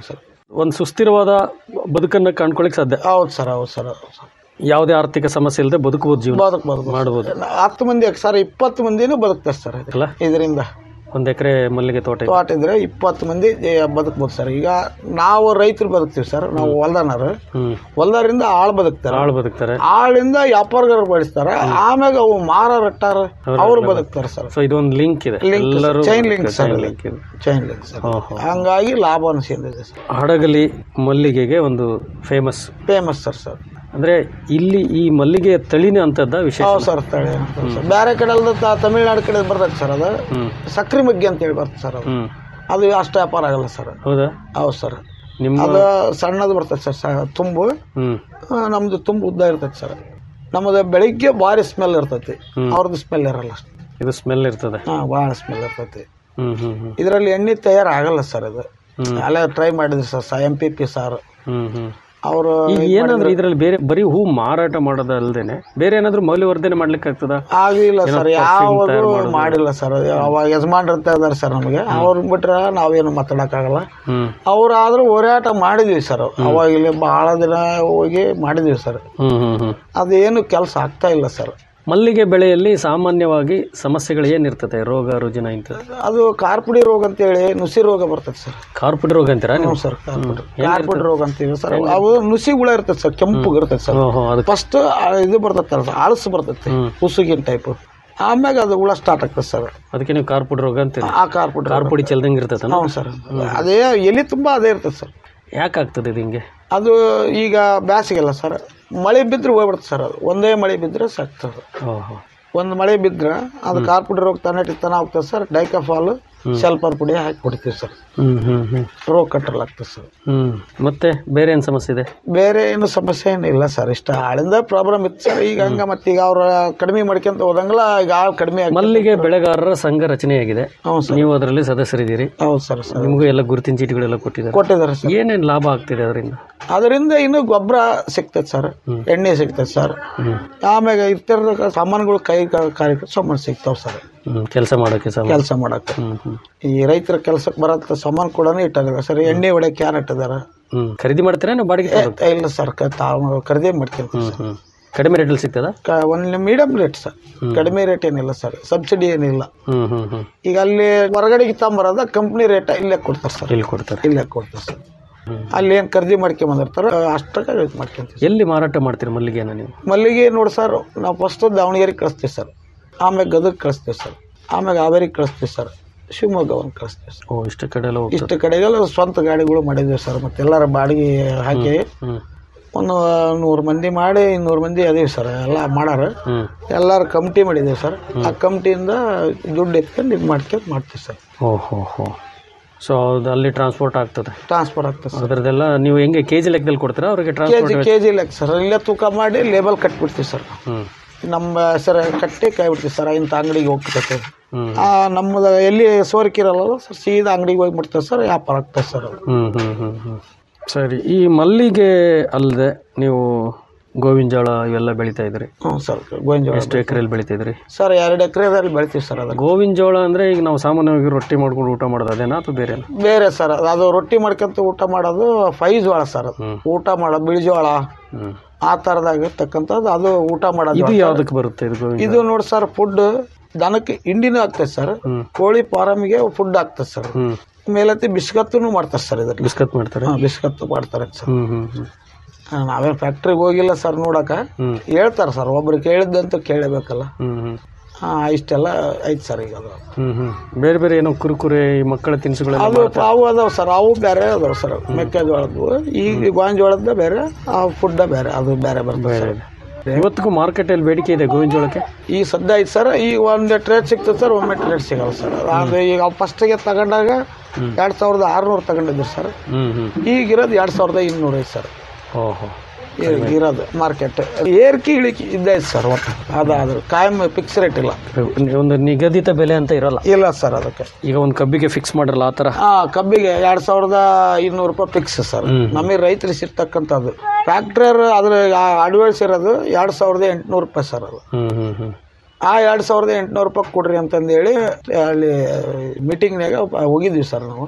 ಒಂದು ಸುಸ್ಥಿರವಾದ ಬದುಕನ್ನು ಕಂಡ್ಕೊಳ್ಳಿಕ್ ಸಾಧ್ಯ ಹೌದು ಸರ್ ಹೌದು ಸರ್ ಹೌದು ಸರ್ ಯಾವುದೇ ಆರ್ಥಿಕ ಸಮಸ್ಯೆ ಇಲ್ಲದೆ ಬದುಕಬಹುದು ಜೀವನ ಬದುಕ್ಬೋದು ಮಾಡ್ಬೋದು ಹತ್ತು ಮಂದಿ ಸರ್ ಇಪ್ಪತ್ತು ಮಂದಿನೂ ಬದುಕ್ತಾರೆ ಸರ್ ಇದು. ಅಲ್ಲ ಇದರಿಂದ ಒಂದು ಎಕರೆ ಮಲ್ಲಿಗೆ ತೋಟ ಇದೆ. ತೋಟ ಇದ್ರೆ ಇಪ್ಪತ್ತು ಮಂದಿ ಏ, ಬದುಕ್ಬೋದು ಸರ್ ಈಗ ನಾವು ರೈತರು ಬದುಕ್ತೀವಿ ಸರ್ ನಾವು ಹೊಲ್ದನರು ಹ್ಮ್ ಹೊಲ್ದಾರಿಂದ ಆಳ್ ಬದುಕ್ತಾರೆ ಆಳು ಬದುಕ್ತಾರೆ ಆಳಿಂದ ವ್ಯಾಪಾರಗಾರ ಬಳಸ್ತಾರ ಆಮ್ಯಾಗ ಅವು ಮಾರಾರಟ್ಟಾರ ಅವ್ರು ಬದುಕ್ತಾರೆ ಸರ್ ಸೊ ಇದೊಂದು ಲಿಂಕ್ ಇದೆ ಲಿಂಕ್ ಎಲ್ಲರೂ chain link sir chain link ಇದೆ ಚೈನ್ ಲಿಂಕ್ ಸರ್ ಓಹೋ. ಹಂಗಾಗಿ ಲಾಭ ಅನಿಸಿದೆ ಸರ್ ಹಡಗಲಿ ಮಲ್ಲಿಗೆಗೆ ಒಂದು ಫೇಮಸ್ ಫೇಮಸ್ ಸರ್ ಸರ್ ಅಂದ್ರೆ ಇಲ್ಲಿ ಈ ಮಲ್ಲಿಗೆ ತಳಿನ ಅಂತದ್ದ ವಿಶೇಷ ಹೌದು ಸರ್ ತಳಿ ಬೇರೆ ಕಡೆ ಅಲ್ದ ತ- ತಮಿಳ್ನಾಡು ಕಡೆ ಬರ್ತೈತೆ ಸರ್ ಅದು ಹ್ಮ್ ಸಕ್ರಿ ಮಗ್ಗಿ ಅಂತ ಹೇಳಿ ಬರ್ತದೆ ಸರ್ ಅದು ಹ್ಮ್ ಅದು ಅಷ್ಟು ವ್ಯಾಪಾರ ಆಗಲ್ಲ ಸರ್ ಹೌದಾ ಹೌದು ಸರ್ ನಿಮ್ಮ ಅದು ಸಣ್ಣದು ಬರ್ತದೆ ಸರ್ ಸ- ತುಂಬು ಹ್ಮ್ ಆ, ನಮ್ದು ತುಂಬ ಉದ್ದ ಇರ್ತೈತೆ ಸರ್ ನಮ್ಮದು ಬೆಳಿಗ್ಗೆ ಭಾರಿ ಸ್ಮೆಲ್ ಇರ್ತೈತಿ ಅವ್ರದ್ದು ಸ್ಮೆಲ್ ಇರಲ್ಲ ಅಷ್ಟು ಇದು ಸ್ಮೆಲ್ ಇರ್ತದೆ ಹಾಂ ಭಾಳ ಸ್ಮೆಲ್ ಇರ್ತೈತಿ ಹ್ಮ್ ಹ್ಮ್ ಹ್ಮ್ ಇದರಲ್ಲಿ ಎಣ್ಣೆ ತಯಾರಾಗಲ್ಲ ಸರ್ ಇದು ಅಲ್ಲೇ ಟ್ರೈ ಮಾಡಿದ್ರಿ sir M P P sir ಹ್ಮ್ ಹ್ಮ್ ಅವರು ಈಗ ಏನಾದ್ರೂ ಇದ್ರಲ್ಲಿ ಬೇರೆ ಬರೀ ಹೂ ಮಾರಾಟ ಮಾಡೋದಲ್ದೇನೆ ಬೇರೆ ಏನಾದ್ರೂ ಮೌಲ್ಯವರ್ಧನೆ ಮಾಡ್ಲಿಕ್ಕೆ ಆಗ್ತದ ಆಗಿಲ್ಲ ಸರ್ perfume ಯಾವುದು ತಯಾರ್ ಮಾಡೋದು? ಮಾಡಿಲ್ಲ ಸರ್ ಅವಾಗ ಯಜಮಾನ್ರು ಅಂತ ಇದಾರೆ ಸರ್ ನಮಗೆ ಅವ್ರ ಬಿಟ್ರೆ ನಾವೇನು ಮಾತಾಡೋಕ್ಕಾಗಲ್ಲ ಹ್ಮ್ ಅವ್ರಾದ್ರೂ ಹೋರಾಟ ಮಾಡಿದ್ವಿ ಸರ್ ಅವಾಗ ಇಲ್ಲಿ ಭಾಳ ದಿನ ಹೋಗಿ ಮಾಡಿದ್ವಿ ಸರ್ ಹ್ಮ್ ಹ್ಮ್ ಹ್ಮ್ ಅದೇನು ಕೆಲಸ ಆಗ್ತಾ ಇಲ್ಲ ಸರ್ ಮಲ್ಲಿಗೆ ಬೆಳೆಯಲ್ಲಿ ಸಾಮಾನ್ಯವಾಗಿ ಸಮಸ್ಯೆಗಳು ಏನಿರ್ತದೆ ರೋಗ ರುಜಿನ ಇಂಥ ಅದು ಕಾರ್ಪುಡಿ ರೋಗ ಅಂತೇಳಿ ನುಸಿ ರೋಗ ಬರ್ತದೆ ಸರ್ ಕಾರ್ಪೆಟ್ ರೋಗ ಅಂತೀರಾ ನೀವು ಹ್ಞೂ ಸರ್ ಕಾರ್ಪುಡಿ ಕಾರ್ಪುಡಿ ರೋಗ ಅಂತೀವಿ ಸರ್ ಅವು ನುಸಿ ಹುಳ ಇರ್ತದೆ ಸರ್ ಕೆಂಪು ಇರ್ತದೆ ಸರ್ ಓಹೋ ಅದು ಫಸ್ಟ್ ಇದು ಬರ್ತೈತೆ ಆಳಸು ಬರ್ತೈತೆ ಉಸುಗಿನ ಟೈಪ್ ಆಮ್ಯಾಗ ಅದು ಹುಳ ಸ್ಟಾರ್ಟ್ ಆಗ್ತದೆ ಸರ್ ಅದಕ್ಕೆ ನೀವು ಕಾರ್ಪುಡಿ ರೋಗ ಅಂತೀರಿ ಆ ಕಾರ್ಪುಡಿ ಕಾರ್ಪುಡಿ ಚೆಲ್ದಂಗೆ ಇರ್ತದೆ ಹ್ಞೂ ಸರ್ ಅದೇ ಎಲಿ ತುಂಬ ಅದೇ ಇರ್ತದೆ ಸರ್ ಯಾಕೆ ಆಗ್ತದೆ ಇದು ಹಿಂಗೆ ಅದು ಈಗ ಬೇಸಿಗೆಲ್ಲ ಸರ್ ಮಳೆ ಬಿದ್ದರೆ ಹೋಗ್ಬಿಡುತ್ತೆ ಸರ್ ಅದು ಒಂದೇ ಮಳೆ ಬಿದ್ದರೆ ಸಾಕ್ತದೆ ಓಹೋ ಒಂದು ಮಳೆ ಬಿದ್ದರೆ ಅದು ಕಾರ್ಪುಡಿ ರೋಗ ತಾನೇ ತನ ಹೋಗ್ತದೆ ಸರ್ ಡೈಕಫಾಲ್ ಸಲ್ಫರ್ ಪುಡಿ ಹಾಕಿ ಕೊಡ್ತೀವಿ ಸರ್ ಹ್ಮ್ ಹ್ಮ್ ಹ್ಮ್ ರೋಗ ಕಂಟ್ರೋಲ್ ಆಗ್ತದೆ ಸರ್ ಹ್ಮ್ ಮತ್ತೆ ಬೇರೆ ಏನು ಸಮಸ್ಯೆ ಇದೆ ಬೇರೆ ಏನು ಸಮಸ್ಯೆ ಏನಿಲ್ಲ ಸರ್ ಇಷ್ಟ ಆಳಿಂದ ಪ್ರಾಬ್ಲಮ್ ಇತ್ತು ಸರ್ ಈಗ ಹಂಗ ಮತ್ತೆ ಈಗ ಅವ್ರ ಕಡಿಮೆ ಮಾಡ್ಕೊಂತ ಹೋದಂಗಲ್ಲ ಈಗ ಆಳ್ ಕಡಿಮೆ ಆಗಿ ಮಲ್ಲಿಗೆ ಬೆಳೆಗಾರರ ಸಂಘ ರಚನೆಯಾಗಿದೆ ಹ್ಞೂ ಸರ್ ನೀವು ಅದರಲ್ಲಿ ಸದಸ್ಯರಿದ್ದೀರಿ ಹೌದು ಸರ್ ಸರ್ ನಿಮಗೂ ಎಲ್ಲ ಗುರುತಿನ ಚೀಟಿಗಳೆಲ್ಲ ಕೊಟ್ಟಿದ್ದಾರೆ ಕೊಟ್ಟಿದ್ದಾರೆ ಸರ್ ಏನೇನು ಲಾಭ ಆಗ್ತಿದೆ ಅದರಿಂದ ಅದರಿಂದ ಇನ್ನು ಗೊಬ್ಬರ ಸಿಗ್ತದೆ ಸರ್ ಎಣ್ಣೆ ಸಿಗ್ತದೆ ಸರ್ ಆಮ್ಯಾಗ ಇರ್ತಿರ್ದ ಸಾಮಾನುಗಳು ಕೈ ಕಾರ್ಯ ಸಾಮಾನು ಸಿಗ್ತಾವೆ ಸರ್ ಹ್ಮ್ ಕೆಲಸ ಮಾಡೋಕೆ ಸಹ ಕೆಲಸ ಮಾಡಕ್ಕೆ ಹ್ಮ್ ಹ್ಮ್ ಈ ರೈತರ ಕೆಲಸಕ್ಕೆ ಬರತ್ತ ಸಾಮಾನು ಕೂಡ ಇಟ್ಟಿದ್ದಾರೆ ಸರ್ ಎಣ್ಣೆ ಹೊಡೆ ಕ್ಯಾನ್ ಇಟ್ಟಿದ್ದಾರೆ ಹ್ಮ್ ಖರೀದಿ ಮಾಡ್ತೀರಾ ನೀವು ಬಾಡಿಗೆ ತಗೊಳ್ತೀರಾ? ಏ, ಇಲ್ಲ ಸರ್ ಕ- ತಾವು ಖರೀದಿ ಮಾಡ್ತೀವಿ ಹ್ಮ್ ಹ್ಮ್ ಕಡಿಮೆ ರೇಟಲ್ಲಿ ಸಿಗ್ತದ ಕ- ಒಂದು ಮೀಡಿಯಂ ರೇಟ್ ಸರ್ ಕಡಿಮೆ ರೇಟ್ ಏನಿಲ್ಲ ಸರ್ ಸಬ್ಸಿಡಿ ಏನಿಲ್ಲ ಹ್ಮ್ ಹ್ಮ್ ಹ್ಮ್ ಈಗ ಅಲ್ಲಿ ಹೊರಗಡೆಗೆ ತಗೊಂಬರೋದ ಕಂಪ್ನಿ ರೇಟ್ ಇಲ್ಲೇ ಕೊಡ್ತಾರೆ ಸರ್ ಇಲ್ಲಿ ಕೊಡ್ತಾರೆ ಇಲ್ಲೇ ಕೊಡ್ತಾರೆ ಸರ್ ಅಲ್ಲಿ ಏನು ಖರೀದಿ ಮಾಡ್ಕೊಂಡ್ ಬಂದಿರ್ತಾರ ಅಷ್ಟಕ್ಕೆ ರೇಟ್ ಮಾಡ್ಕೊಂತೀವಿ ಎಲ್ಲಿ ಮಾರಾಟ ಮಾಡ್ತೀರಿ ಮಲ್ಲಿಗೆನ ನೀವು ಮಲ್ಲಿಗೆ ನೋಡಿ ಸರ್ ನಾವು ಫಸ್ಟ್ ದಾವಣಗೆರೆಗೆ ಕಳಿಸ್ತೀವಿ ಸರ್ ಆಮೇಲೆ ಗದಗ ಕಳಿಸ್ತೀವಿ ಸರ್ ಆಮೇಲೆ ಹಾವೇರಿಗೆ ಕಳಿಸ್ತೀವಿ ಸರ್ ಶಿವಮೊಗ್ಗ ಒಂದು ಕಳಿಸ್ತೀವಿ ಸರ್ ಓ ಇಷ್ಟು ಕಡೆ ಎಲ್ಲ ಹೋಗ್ತದೆ ಇಷ್ಟು ಕಡೆಗೆಲ್ಲ ಸ್ವಂತ ಗಾಡಿಗಳು ಮಾಡಿದ್ದೀವಿ ಸರ್ ಮತ್ತೆ ಎಲ್ಲರ ಬಾಡಿಗೆ ಹಾಕಿ ಹ್ಮ್ ಒಂದು ನೂರು ಮಂದಿ ಮಾಡಿ ಇನ್ನೂರು ಮಂದಿ ಅದೀವಿ ಸರ್ ಎಲ್ಲ ಮಾಡಾರ ಹ್ಮ್ ಎಲ್ಲರೂ ಕಮಿಟಿ ಮಾಡಿದ್ದೀವಿ ಸರ್ ಆ ಕಮಿಟಿಯಿಂದ ದುಡ್ಡು ಎತ್ಕೊಂಡು ಇದು ಮಾಡ್ಕೊಂಡು ಮಾಡ್ತೀವಿ ಸರ್ ಓ ಹೋ ಹೋ ಸೊ ಅದು ಅಲ್ಲಿ ಟ್ರಾನ್ಸ್ಪೋರ್ಟ್ ಆಗ್ತದೆ ಟ್ರಾನ್ಸ್ಫರ್ ಆಗ್ತದೆ ಸರ್ ಅದರದ್ದೆಲ್ಲ ನೀವು ಹೆಂಗೆ ಕೆ ಜಿ ಲೆಕ್ಕದಲ್ಲಿ ಕೊಡ್ತೀರಾ ಅವ್ರಿಗೆ K transport G K G ಲೆಕ್ಕ ಸರ್ ಇಲ್ಲೇ ತೂಕ ಮಾಡಿ ಲೇಬಲ್ ಕಟ್ಬಿಡ್ತೀವಿ ಸರ್ ಹ್ಮ್ ನಮ್ಮ ಹೆಸರು ಕಟ್ಟಿ ಕೈ ಬಿಡ್ತೀವಿ ಸರ್ ಇಂಥ ಅಂಗಡಿಗೆ ಹೋಗ್ತೈತೆ ಹ್ಮ್ ಆ, ನಮ್ಮದು ಎಲ್ಲಿ ಸೋರಿಕಿರಲ್ಲ ಸರ್ ಸೀದಾ ಅಂಗಡಿಗೆ ಹೋಗಿ ಬಿಡ್ತೇವೆ ಸರ್ ವ್ಯಾಪಾರ ಆಗ್ತದೆ ಸರ್ ಅದು ಹ್ಮ್ ಹ್ಮ್ ಹ್ಮ್ ಹ್ಮ್ ಸರಿ ಈ ಮಲ್ಲಿಗೆ ಅಲ್ಲದೆ ನೀವು ಗೋವಿನ ಜೋಳ ಇವೆಲ್ಲ ಬೆಳಿತಾ ಇದ್ರಿ ಹ್ಞೂ ಸರ್ ಗೋವಿನ ಜೋಳ ಎಷ್ಟು ಎಕರೆಯಲ್ಲಿ ಬೆಳಿತಾ ಇದ್ರಿ ಸರ್ ಎರಡು ಎಕರೆದಲ್ಲಿ ಬೆಳಿತೀವಿ ಸರ್ ಅದು ಗೋವಿನ ಜೋಳ ಅಂದ್ರೆ ಈಗ ನಾವು ಸಾಮಾನ್ಯವಾಗಿ ರೊಟ್ಟಿ ಮಾಡ್ಕೊಂಡು ಊಟ ಮಾಡೋದು ಅದೇನಾ ಅಥವಾ ಬೇರೆ ಬೇರೆ ಸರ್ ಅದು- ಅದು ರೊಟ್ಟಿ ಮಾಡ್ಕೊಂತ ಊಟ ಮಾಡೋದು ಫೈ ಜೋಳ ಸರ್ ಅದು ಊಟ ಮಾಡೋದು ಬಿಳಿ ಜೋಳ ಹ್ಮ್ ಆ ಥರದಾಗಿರ್ತಕ್ಕಂಥದ್ದು ಅದು ಊಟ ಮಾಡೋದು ಇದು ಯಾವ್ದಕ್ಕೆ ಬರುತ್ತೆ ಇದು ಗೋವಿನ ಇದು ನೋಡಿ ಸರ್ ಫುಡ್ ದನಕ್ಕೆ ಹಿಂಡಿನೂ ಆಗ್ತದೆ ಸರ್ ಕೋಳಿ ಫಾರಮ್ಗೆ ಫುಡ್ ಆಗ್ತದೆ ಸರ್ ಹ್ಮ್ ಮೇಲತ್ತಿ ಬಿಸ್ಕತ್ತೂ ಮಾಡ್ತಾರೆ ಸರ್ ಇದರಲ್ಲಿ ಬಿಸ್ಕತ್ ಮಾಡ್ತಾರೆ ಹಾಂ ಬಿಸ್ಕತ್ತು ಮಾಡ್ತಾರೆ ಸರ್ ಹ್ಮ್ ಹ್ಮ್ ಹ್ಮ್ ಆ, ನಾವೇನು ಫ್ಯಾಕ್ಟ್ರಿಗೆ ಹೋಗಿಲ್ಲ ಸರ್ ನೋಡಕ ಹ್ಮ್. ಹೇಳ್ತಾರೆ ಸರ್ ಒಬ್ರು ಕೇಳಿದ್ದಂತೂ ಕೇಳಬೇಕಲ್ಲ ಹ್ಮ್ ಹ್ಮ್ ಹಾಂ ಇಷ್ಟೆಲ್ಲ ಐತೆ ಸರ್ ಈಗ ಅದು ಹ್ಮ್ ಹ್ಮ್ ಬೇರೆ ಬೇರೆ ಏನೋ ಕುರುಕುರೆ ಈ ಮಕ್ಕಳ ತಿನಿಸುಗಳೆಲ್ಲ ಅದು ಅವು ಅದಾವ ಸರ್ ಅವು ಬೇರೆ ಅದಾವ ಸರ್ ಮೆಕ್ಕೆಜೋಳದ್ದು ಈಗ ಗೋಂಜೋಳದ ಬೇರೆ ಆ ಫುಡ್ ಬೇರೆ ಅದು ಬೇರೆ ಬರ್ತದೆ ಸರ್ ಇವತ್ತಿಗೂ ಮಾರ್ಕೆಟಲ್ಲಿ ಬೇಡಿಕೆ ಇದೆ ಗೋವಿನ ಜೋಳಕ್ಕೆ ಈ ಸದ್ಯ ಐತೆ ಸರ್ ಈಗ ಒಂದು ಟ್ರೇಡ್ ಸಿಗ್ತದೆ ಸರ್ ಒಮ್ಮೆ ಟ್ರೇಡ್ ಸಿಗಲ್ಲ ಸರ್ ಅದು ಈಗ ಫಸ್ಟಿಗೆ ತಗೊಂಡಾಗ ಎರಡು ಸಾವಿರದ ಆರುನೂರು ತಗೊಂಡಿದ್ರು ಸರ್ ಹ್ಮ್ ಹ್ಮ್ ಈಗಿರೋದು ಎರಡು ಸಾವಿರದ ಇನ್ನೂರು ಐತೆ ಸರ್ ಓಹೋ ಈಗ ಇರೋದು ಮಾರ್ಕೆಟ್ ಏರಿಕೆ ಇಳಿಕೆ ಇದ್ದೇ ಐತೆ ಸರ್ ಒಟ್ಟು ಅದಾದ್ರೆ ಕಾಯಂ ಫಿಕ್ಸ್ ರೇಟ್ ಇಲ್ಲ ಒಂದು ನಿಗದಿತ ಬೆಲೆ ಅಂತ ಇರಲ್ಲ ಇಲ್ಲ ಸರ್ ಅದಕ್ಕೆ ಈಗ ಒಂದು ಕಬ್ಬಿಗೆ ಫಿಕ್ಸ್ ಮಾಡಿರಲ್ಲ ಆ ಥರ ಆ ಕಬ್ಬಿಗೆ ಎರಡು ಸಾವಿರದ ಇನ್ನೂರು ರೂಪಾಯಿ ಫಿಕ್ಸ್ ಸರ್ ನಮಗೆ ರೈತರಿಗೆ ಸಿಗ್ತಕ್ಕಂಥದ್ದು ಫ್ಯಾಕ್ಟ್ರಿಯರ್ ಅದ್ರ ಅಡ್ವೈಸ್ ಇರೋದು ಎರಡು ಸಾವಿರದ ಎಂಟುನೂರು ರೂಪಾಯಿ ಸರ್ ಅದು ಹ್ಮ್ ಹ್ಮ್ ಹ್ಮ್ ಆ ಎರಡು ಸಾವಿರದ ಎಂಟುನೂರು ರೂಪಾಯಿ ಕೊಡ್ರಿ ಅಂತಂದೇಳಿ ಅಲ್ಲಿ ಮೀಟಿಂಗ್ನಾಗ ಹೋಗಿದ್ವಿ ಸರ್ ನಾವು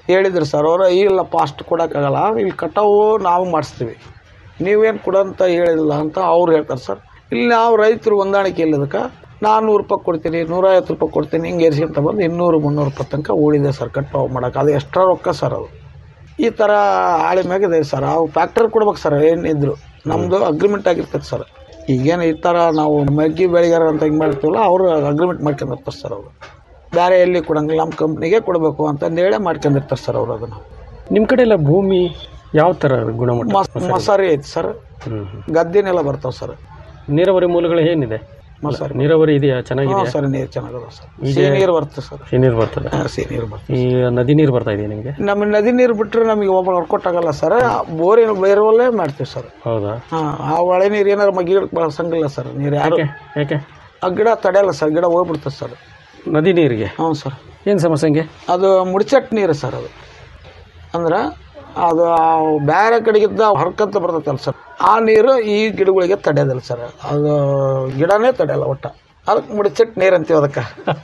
ಹೇಳಿದ್ರು ಸರ್ ಅವರು ಇಲ್ಲಪ್ಪ ಅಷ್ಟು ಕೊಡೋಕ್ಕಾಗಲ್ಲ ಇಲ್ಲಿ ಕಟಾವು ನಾವು ಮಾಡಿಸ್ತೀವಿ ನೀವೇನು ಕೊಡಂತ ಹೇಳಿಲ್ಲ ಅಂತ ಅವ್ರು ಹೇಳ್ತಾರೆ ಸರ್ ಇಲ್ಲಿ ನಾವು ರೈತರು ಹೊಂದಾಣಿಕೆ ಇಲ್ಲದಕ್ಕೆ ನಾನ್ನೂರು ರೂಪಾಯಿ ಕೊಡ್ತೀನಿ ನೂರೈವತ್ತು ರೂಪಾಯಿ ಕೊಡ್ತೀನಿ ಹಿಂಗೆ ಏರ್ಸ್ಕೊಂತ ಬಂದು ಇನ್ನೂರು ಮುನ್ನೂರು ರೂಪಾಯಿ ತನಕ ಉಳಿದೆ ಸರ್ ಕಟಾವು ಮಾಡೋಕೆ ಅದು ಎಕ್ಸ್ಟ್ರಾ ರೊಕ್ಕ ಸರ್ ಅದು ಈ ಥರ ಹಾಳಿ ಮ್ಯಾಗಿದೆ ಸರ್ ಅವು ಫ್ಯಾಕ್ಟರ್ ಕೊಡ್ಬೇಕು ಸರ್ ಏನಿದ್ರು ನಮ್ಮದು ಅಗ್ರಿಮೆಂಟ್ ಆಗಿರ್ತದೆ ಸರ್ ಈಗೇನು ಈ ಥರ ನಾವು ಮಗ್ಗಿ ಬೆಳೆಗಾರ ಅಂತ ಹಿಂಗೆ ಮಾಡ್ತೀವಲ್ಲ ಅವರು ಅಗ್ರಿಮೆಂಟ್ ಮಾಡ್ಕೊಂಡಿರ್ತಾರೆ ಸರ್ ಅವರು ಬೇರೆ ಎಲ್ಲಿ ಕೊಡಂಗಿಲ್ಲ ನಮ್ಮ ಕಂಪ್ನಿಗೆ ಕೊಡಬೇಕು ಅಂತಂದೇಳಿ ಮಾಡ್ಕೊಂಡಿರ್ತಾರೆ ಸರ್ ಅವರು ಅದನ್ನು ನಿಮ್ಮ ಕಡೆ ಎಲ್ಲ ಭೂಮಿ ಯಾವ ಥರ ಗುಣಮಟ್ಟ ಮಸ್ ಮಸಾರಿ ಐತಿ ಸರ್ ಹ್ಮ್, ಹ್ಮ್. ಗದ್ದೆನೆಲ್ಲ ಬರ್ತಾವೆ ಸರ್ ನೀರಾವರಿ ಮೂಲಗಳು ಏನಿದೆ ಮಸಾರಿ ನೀರಾವರಿ ಇದೆಯಾ ಹಾಂ ಚೆನ್ನಾಗಿದೆ ಸರ್ ನೀರು ಚೆನ್ನಾಗದ ಸರ್ ಈಗ- ಸಿಹಿ ನೀರು ಬರ್ತದೆ ಸರ್ ಸಿಹಿ ನೀರು ಬರ್ತದೆ ಹಾಂ ಸಿಹಿ ನೀರು ಬರ್ತದೆ ಈ ನದಿ ನೀರು ಬರ್ತಾ ಇದೆ ನಿಮಗೆ ನಮ್ಮ ನದಿ ನೀರು ಬಿಟ್ಟರೆ ನಮಗೆ ಒಬ್ಬ ಹೊರ್ಕೊಟ್ಟಾಗಲ್ಲ ಸರ್ ಬೋರಿನ ಬೇರೆವಲ್ಲೇ ಮಾಡ್ತೀವಿ ಸರ್ ಹೌದಾ ಹಾಂ ಆ ಒಳೆ ನೀರು ಏನಾರು ಮ ಗಿಡಕ್ಕೆ ಬಳಸಂಗಿಲ್ಲ ಸರ್ ನೀರು ಯಾರು ಯಾಕೆ ಯಾಕೆ ಆ ಗಿಡ ತಡೆಯಲ್ಲ ಸರ್ ಗಿಡ ಹೋಗ್ಬಿಡ್ತದೆ ಸರ್ ನದಿ ನೀರಿಗೆ ಹ್ಞೂ ಸರ್ ಏನು ಸಮಸ್ಯೆ ಹಂಗೆ ಅದು ಮುಡ್ಚಟ್ ನೀರು ಸರ್ ಅದು ಅಂದ್ರೆ ಅದು ಆ ಬೇರೆ ಕಡೆಗಿದ್ದ ಹರ್ಕಂತ ಬರ್ತೈತಲ್ಲ ಸರ್ ಆ ನೀರು ಈ ಗಿಡಗಳಿಗೆ ತಡೆಯೋದಿಲ್ಲ ಸರ್ ಅದು ಗಿಡನೇ ತಡೆಯಲ್ಲ ಒಟ್ಟ ಅದಕ್ಕೆ ಮುಡಿಚಟ್ ನೀರು ಅಂತೀವಿ ಅದಕ್ಕೆ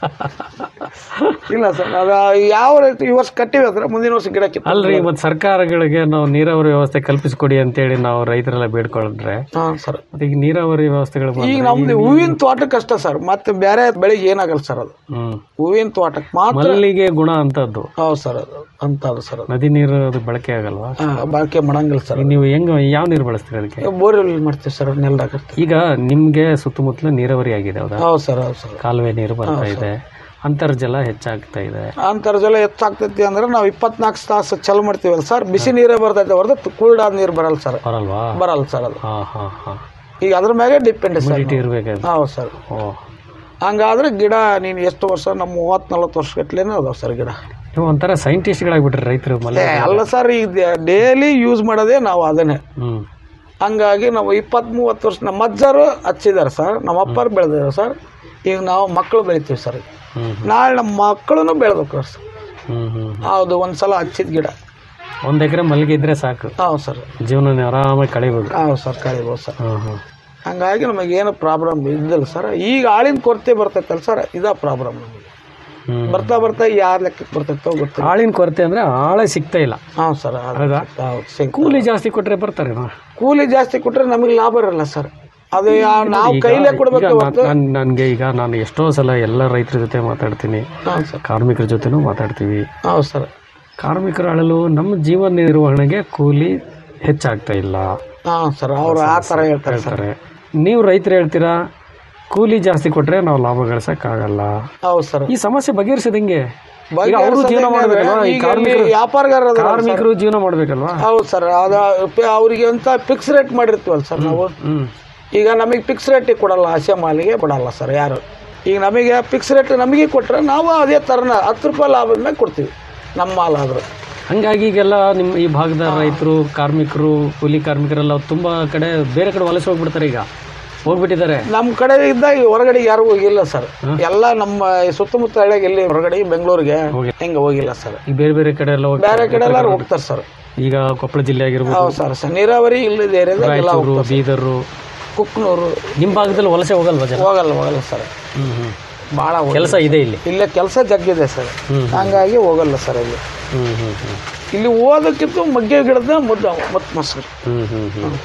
ಇಲ್ಲ ಸರ್ ಅದು ಯಾವ ರೀತಿ ಈ ವರ್ಷ ಕಟ್ಟಿವಿ ಅಂದ್ರೆ ಮುಂದಿನ ವರ್ಷ ಗಿಡ ಕಿತ್ತು ಅಲ್ರಿ ಮತ್ತೆ ಸರ್ಕಾರಗಳಿಗೆ ನಾವು ನೀರಾವರಿ ವ್ಯವಸ್ಥೆ ಕಲ್ಪಿಸಿಕೊಡಿ ಅಂತೇಳಿ ನಾವು ರೈತರೆಲ್ಲ ಬೇಡ್ಕೊಂಡ್ರೆ ಹಾಂ ಸರ್ ಮತ್ತೆ ಈಗ ನೀರಾವರಿ ವ್ಯವಸ್ಥೆಗಳು ಬಂದ್ರೆ ಈಗ ನಮ್ದು ಹೂವಿನ ತೋಟಕ್ಕೆ ಅಷ್ಟೇ ಸರ್ ಮತ್ತೆ ಬೇರೆ ಬೆಳೆಗೆ ಏನಾಗಲ್ಲ ಸರ್ ಅದು ಹ್ಮ್ ಹೂವಿನ ತೋಟಕ್ಕೆ ಮಾತ್ರ ಮಲ್ಲಿಗೆ ಗುಣ ಅಂತದ್ದು ಹೌದು ಸರ್ ಅದು ಅಂತ ಅದು ಸರ್ ಅದು ನದಿ ನೀರು ಅದು ಬಳಕೆ ಆಗಲ್ವಾ ಹಾ, ಬಳಕೆ ಮಾಡಂಗಿಲ್ಲ ಸರ್ ಈಗ ನೀವು ಹೆಂಗ ಯಾವ ನೀರು ಬಳಸ್ತೀರಿ ಅದಕ್ಕೆ ಬೋರ್ವೆಲ್ ಮಾಡ್ತೀವಿ ಸರ್ ನೆಲ್ದಾಗ ಈಗ ನಿಮ್ಗೆ ಸುತ್ತಮುತ್ತಲು ನೀರಾವರಿ ಆಗಿದೆ ಹೌದಾ ಹೌದು ಸರ್ ಹೌದು ಸರ್ ಕಾಲುವೆ ನೀರು ಬರ್ತಾ ಇದೆ ಅಂತರ್ಜಲ ಹೆಚ್ಚಾಗ್ತಾ ಇದೆ ಅಂತರ್ಜಲ ಹೆಚ್ಚಾಗ್ತೈತಿ ಅಂದ್ರೆ ನಾವು ಇಪ್ಪತ್ನಾಲ್ಕು ತಾಸು ಚಲ್ ಮಾಡ್ತೀವಲ್ಲ ಸರ್ ಬಿಸಿ ನೀರೇ ಬರ್ತೈತೆ ಹೊರತು ಕೂಲ್ಡಾದ ನೀರು ಬರಲ್ಲ ಸರ್ ಬರಲ್ವಾ ಬರಲ್ಲ ಸರ್ ಅದು ಹಾ ಹಾ ಹಾ ಈಗ ಅದ್ರ ಮ್ಯಾಗೆ ಡಿಪೆಂಡ್ ಸರ್ ಇಟಿ ಇರ್ಬೇಕಾದ್ರೆ ಹೌದು ಸರ್ ಓ ಹಂಗಾದ್ರೆ ಗಿಡ ನೀನು ಎಷ್ಟು ವರ್ಷ ನಮ್ಮ ಮೂವತ್ತು ನಲ್ವತ್ತು ವರ್ಷ ಗಟ್ಲೆನೇ ಅದಾವ ಸರ್ ಗಿಡ ನೀವು ಒಂಥರ ಸೈಂಟಿಸ್ಟ್ಗಳಾಗ್ಬಿಟ್ರೆ ರೈತರು ಮಲ್ಲ ಏ, ಅಲ್ಲ ಸರ್ ಈಗ ಡೈಲಿ ಯೂಸ್ ಮಾಡೋದೇ ನಾವು ಅದನ್ನೇ ಹ್ಮ್ ಹಂಗಾಗಿ ನಾವು ಇಪ್ಪತ್ತ್ ಮೂವತ್ತು ವರ್ಷ ನಮ್ಮ ಅಜ್ಜರು ಹಚ್ಚಿದ್ದಾರೆ ಸರ್ ನಮ್ಮ ಅಪ್ಪರು ಬೆಳೆದಿದ್ದಾರೆ ಸರ್ ಈಗ ನಾವು ಮಕ್ಕಳು ಬೆಳಿತೀವಿ ಸರ್ ಹ್ಮ್ ನಾಳೆ ನಮ್ಮ ಮಕ್ಕಳು ಬೆಳೆಬೇಕು ಸರ್ ಹ್ಮ್ ಹ್ಮ್ ಹೌದು ಒಂದು ಸಲ ಹಚ್ಚಿದ ಗಿಡ ಒಂದ್ ಎಕರೆ ಮಲ್ಲಿಗೆ ಇದ್ರೆ ಸಾಕು ಹೌದು ಸರ್ ಜೀವನ ಆರಾಮಾಗಿ ಕಳಿಬೋದು ಹೌದು ಸರ್ ಕಳಿಬೋದು ಸರ್ ಹ್ಮ್ ಹ್ಮ್ ಹಂಗಾಗಿ ನಮಗೇನು ಪ್ರಾಬ್ಲಮ್ ಇದ್ದಿಲ್ಲ ಸರ್ ಈಗ ಆಳಿನ ಕೊರತೆ ಬರ್ತೈತಲ್ಲ ಸರ್ ಇದ ಪ್ರಾಬ್ಲಮ್ ನಮಗೆ ಹ್ಮ್ ಬರ್ತಾ ಬರ್ತಾ ಯಾರ ಲೆಕ್ಕಕ್ಕೆ ಬರ್ತೈತೋ ಗೊತ್ತಿಲ್ಲ ಆಳಿನ ಕೊರತೆ ಅಂದ್ರೆ ಆಳೆ ಸಿಗ್ತಾ ಇಲ್ಲ ಹಾಂ ಸರ್ ಹೌದಾ? ಹೌದು ಸಿಗ್ತದೆ. ಕೂಲಿ ಜಾಸ್ತಿ ಕೊಟ್ರೆ ಬರ್ತಾರೆ ಕೂಲಿ ಜಾಸ್ತಿ ಕೊಟ್ರೆ ನಮಗೆ ಲಾಭ ಇರಲ್ಲ ಸರ್ ಅದು ಯಾ- ನಾವು ಕೈಲೇ ಕೊಡ್ಬೇಕು ಹೊರ್ತು ನನಗೆ ಈಗ ನಾನು ಎಷ್ಟೋ ಸಲ ಎಲ್ಲ ರೈತರ ಜೊತೆ ಮಾತಾಡ್ತೀನಿ ಹಾಂ ಸರ್ ಕಾರ್ಮಿಕರ ಜೊತೆನೂ ಮಾತಾಡ್ತೀವಿ ಹೌದು ಸರ್ ಕಾರ್ಮಿಕರ ಅಳಲು ನಮ್ಮ ಜೀವನ ನಿರ್ವಹಣೆಗೆ ಕೂಲಿ ಹೆಚ್ಚಾಗ್ತಾ ಇಲ್ಲ ಹಾಂ ಸರ್ ಅವ್ರು ಆ ಥರ ಹೇಳ್ತಾರೆ ಸರ್ ಹೇಳ್ತಾರೆ ನೀವು ರೈತರು ಹೇಳ್ತೀರಾ ಕೂಲಿ ಜಾಸ್ತಿ ಕೊಟ್ರೆ ನಾವು ಲಾಭ ಗಳಿಸಕ್ಕಾಗಲ್ಲ ಹೌದು ಸರ್ ಈ ಸಮಸ್ಯೆ ಬಗೆಹರಿಸಿದಂಗೆ ಈಗ ಅವರು ಜೀವನ ಮಾಡ್ಬೇಕಲ್ವಾ ಈ ಈಗ ಕಾರ್ಮಿಕರು ಇಲ್ಲಿ ವ್ಯಾಪಾರಗಾರ ಅದಾರಲ್ಲ ಸರ್. ಕಾರ್ಮಿಕರು ಜೀವನ ಮಾಡ್ಬೇಕಲ್ವಾ ಹೌದು ಸರ್ ಅದ ಪ- ಅವ್ರಿಗೆ ಅಂತ ಫಿಕ್ಸ್ ರೇಟ್ ಮಾಡಿರ್ತೀವಲ್ಲ ಸರ್ ನಾವು ಹ್ಮ್ ಈಗ ನಮಗೆ ಫಿಕ್ಸ್ ರೇಟಿಗೆ ಕೊಡಲ್ಲ ಹಸೆ ಮಾಲಿಗೆ ಕೊಡಲ್ಲ ಸರ್ ಯಾರು ಈಗ ನಮಗೆ ಫಿಕ್ಸ್ ರೇಟ್ ನಮಗೆ ಕೊಟ್ಟರೆ ನಾವು ಅದೇ ಥರನ ಹತ್ತು ರೂಪಾಯಿ ಲಾಭದ ಮೇಲೆ ಕೊಡ್ತೀವಿ ನಮ್ಮ ಮಾಲ್ ಆದರೂ ಹಂಗಾಗಿ ಈಗೆಲ್ಲ ನಿಮ್ಮ ಈ ಭಾಗದ ರೈತರು ಕಾರ್ಮಿಕರು ಕೂಲಿ ಕಾರ್ಮಿಕರೆಲ್ಲ ತುಂಬಾ ಕಡೆ ಬೇರೆ ಕಡೆ ವಲಸೆ ಹೋಗ್ಬಿಡ್ತಾರೆ ಈಗ ಹೋಗ್ಬಿಟ್ಟಿದ್ದಾರೆ ನಮ್ಮ ಕಡೆ ಇದ್ದ ಈ ಹೊರಗಡೆ ಯಾರು ಹೋಗಿಲ್ಲ ಸರ್ ಎಲ್ಲ ನಮ್ಮ ಈ ಸುತ್ತಮುತ್ತ ಹಳ್ಳಿಗೆ ಎಲ್ಲಿ ಹೊರಗಡೆ ಬೆಂಗಳೂರಿಗೆ ಹೆಂಗೆ ಹೋಗಿಲ್ಲ ಸರ್ ಈಗ ಬೇರೆ ಬೇರೆ ಕಡೆ ಎಲ್ಲ ಹೋಗ್ತಾರೆ. ಬೇರೆ ಕಡೆ ಎಲ್ಲರೂ ಹೋಗ್ತಾರೆ ಸರ್ ಈಗ ಕೊಪ್ಪಳ ಜಿಲ್ಲೆ ಆಗಿರ್ಬೋದು ಹೌದು ಸರ್ ಸರ್ ನೀರಾವರಿ ಇಲ್ಲದ ಏರಿಯಾದಾಗ ಎಲ್ಲ ರಾಯಚೂರು ಹೋಗ್ತಾರೆ ಬೀದರು ಕುಕ್ನೂರು ನಿಮ್ಮ ಭಾಗದಲ್ಲಿ ವಲಸೆ ಹೋಗಲ್ವಾ ಜನ ಹೋಗಲ್ಲ ಹೋಗಲ್ಲ ಸರ್ ಹ್ಮ್ ಹ್ಮ್ ಭಾಳ ಕೆಲಸ ಇದೆ ಇಲ್ಲಿ ಇಲ್ಲೇ ಕೆಲಸ ಜಗ್ಗಿದೆ ಸರ್ ಹಂಗಾಗಿ ಹೋಗಲ್ಲ ಸರ್ ಇಲ್ಲಿ ಹ್ಮ್ ಹ್ಮ್ ಹ್ಮ್ ಇಲ್ಲಿ ಓದಕ್ಕಿಂತ ಮಗ್ಗೆ ಗಿಡದ ಮುದ್ದ ಮತ್ತು ಮೊಸರು ಹ್ಮ್ ಹ್ಮ್ ಹ್ಮ್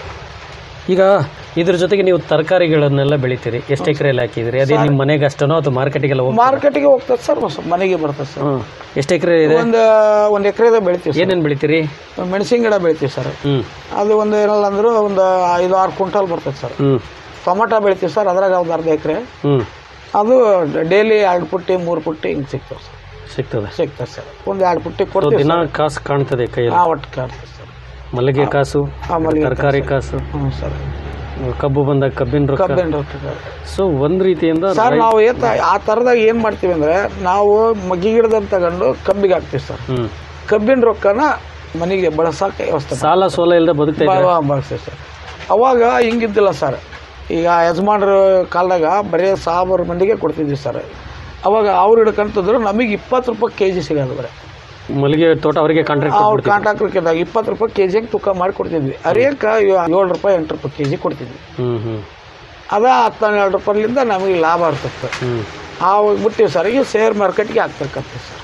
ಈಗ ಇದ್ರ ಜೊತೆಗೆ ನೀವು ತರಕಾರಿಗಳನ್ನೆಲ್ಲ ಬೆಳಿತೀರಿ ಎಷ್ಟು ಎಕರೆಯಲ್ಲಿ ಹಾಕಿದಿರಿ ಅದೇ ನಿಮ್ಮ ಮನೆಗೆ ಅಷ್ಟನೋ ಅಥವಾ ಮಾರ್ಕೆಟಿಗೆಲ್ಲ ಹೋಗಿ ಮಾರ್ಕೆಟಿಗೆ ಹೋಗ್ತದೆ ಸರ್ ಹೊಸ ಮನೆಗೆ ಬರ್ತದೆ ಸರ್ ಹ್ಮ್ ಎಷ್ಟು ಎಕರೆ ಇದೆ ಒಂದು ಒಂದು ಎಕರೆದಾಗ ಬೆಳಿತೀವಿ ಸರ್ ಏನೇನು ಬೆಳಿತೀರಿ ಮೆಣಸಿನ ಗಿಡ ಬೆಳಿತೀವಿ ಸರ್ ಹ್ಮ್ ಅದು ಒಂದು ಏನಿಲ್ಲ ಅಂದರೂ ಒಂದು ಐದು ಆರು ಕ್ವಿಂಟಲ್ ಬರ್ತದೆ ಸರ್ ಹ್ಮ್ ಟೊಮಾಟೊ ಬೆಳಿತೀವಿ ಸರ್ ಅದ್ರಾಗ ಒಂದು ಅರ್ಧ ಎಕರೆ ಹ್ಮ್ ಅದು ಡೈಲಿ ಎರಡು ಪುಟ್ಟಿ ಮೂರು ಪುಟ್ಟಿ ಹಿಂಗೆ ಸಿಗ್ತವೆ ಸರ್ ಸಿಗ್ತದೆ ಸಿಗ್ತದೆ ಸರ್ ಒಂದು ಎರಡು ಪುಟ್ಟಿ ಸೊ ಕೊಡ್ತೀವಿ ದಿನ ಕಾಸು ಕಾಣ್ತದೆ ಕೈಯಲ್ಲಿ ಆ ಒಟ್ಟು ಕಾಡ್ತೀವಿ ಸರ್ ಮಲ್ಲಿಗೆ ಕಾಸು ಆ ಮಲ್ಲಿಗೆ ತರಕಾರಿ ಕಾಸು ಹ್ಞೂ ಸರ್ ಕಬ್ಬು ಬಂದಾಗ ಕಬ್ಬಿನ ರೊಕ್ಕ ಕಬ್ಬಿನ ರೊಕ್ಕ ಸೊ ಒಂದ್ ರೀತಿಯಿಂದ ಸರ್ ನಾವು ಏತ ಆ ಥರದಾಗ ಏನು ಮಾಡ್ತೀವಿ ಅಂದರೆ ನಾವು ಮಗ್ಗಿ ಗಿಡದಂತ ತಗೊಂಡು ಕಬ್ಬಿಗೆ ಹಾಕ್ತೀವಿ ಸರ್ ಹ್ಮ್ ಕಬ್ಬಿನ ರೊಕ್ಕನ ಮನೆಗೆ ಬಳಸೋಕೆ ವ್ಯವಸ್ಥೆ ಸಾಲ ಸೋಲ ಇಲ್ಲದೆ ಬದುಕ್ತಾ ಇದ್ದಾರೆ ಬಾ- ಬಳಸ್ತೀವಿ ಸರ್ ಅವಾಗ ಹಿಂಗಿದ್ದಿಲ್ಲ ಸರ್ ಈಗ ಯಜಮಾನ್ರ ಕಾಲದಾಗ ಬರೀ ಸಾವಿರ ಮಂದಿಗೆ ಕೊಡ್ತಿದ್ವಿ ಸರ್ ಅವಾಗ ಅವ್ರು ಹಿಡ್ಕೊಂತಿದ್ರು ನಮಗೆ ಇಪ್ಪತ್ತು ರೂಪಾಯಿ ಕೆ ಜಿ ಸಿಗೋದು ಬರೀ ಮಲ್ಲಿಗೆ ತೋಟ ಅವರಿಗೆ ಕಾಂಟ್ರಾಕ್ಟ್ ಅವ್ರು ಕಾಂಟ್ರಾಕ್ಟ್ರಿದ್ದಾಗ ಇಪ್ಪತ್ತು ರೂಪಾಯಿ ಕೆ ಜಿಗೆ ತೂಕ ಮಾಡಿ ಕೊಡ್ತಿದ್ವಿ ಅರಿಯಕ್ಕ ಏಳು ರೂಪಾಯಿ ಎಂಟು ರೂಪಾಯಿ ಕೆ ಜಿ ಕೊಡ್ತಿದ್ವಿ ಹ್ಮ್ ಹ್ಮ್ ಅದ ಹತ್ತು ಹನ್ನೆರಡು ರೂಪಾಯಿಲಿಂದ ನಮಗೆ ಲಾಭ ಇರ್ತದೆ ಹ್ಮ್ ಆವಾಗ ಬಿಟ್ಟಿವಿ ಸರ್ ಈಗ ಶೇರ್ ಮಾರ್ಕೆಟ್ಗೆ ಹಾಕ್ಬೇಕಂತೀವಿ ಸರ್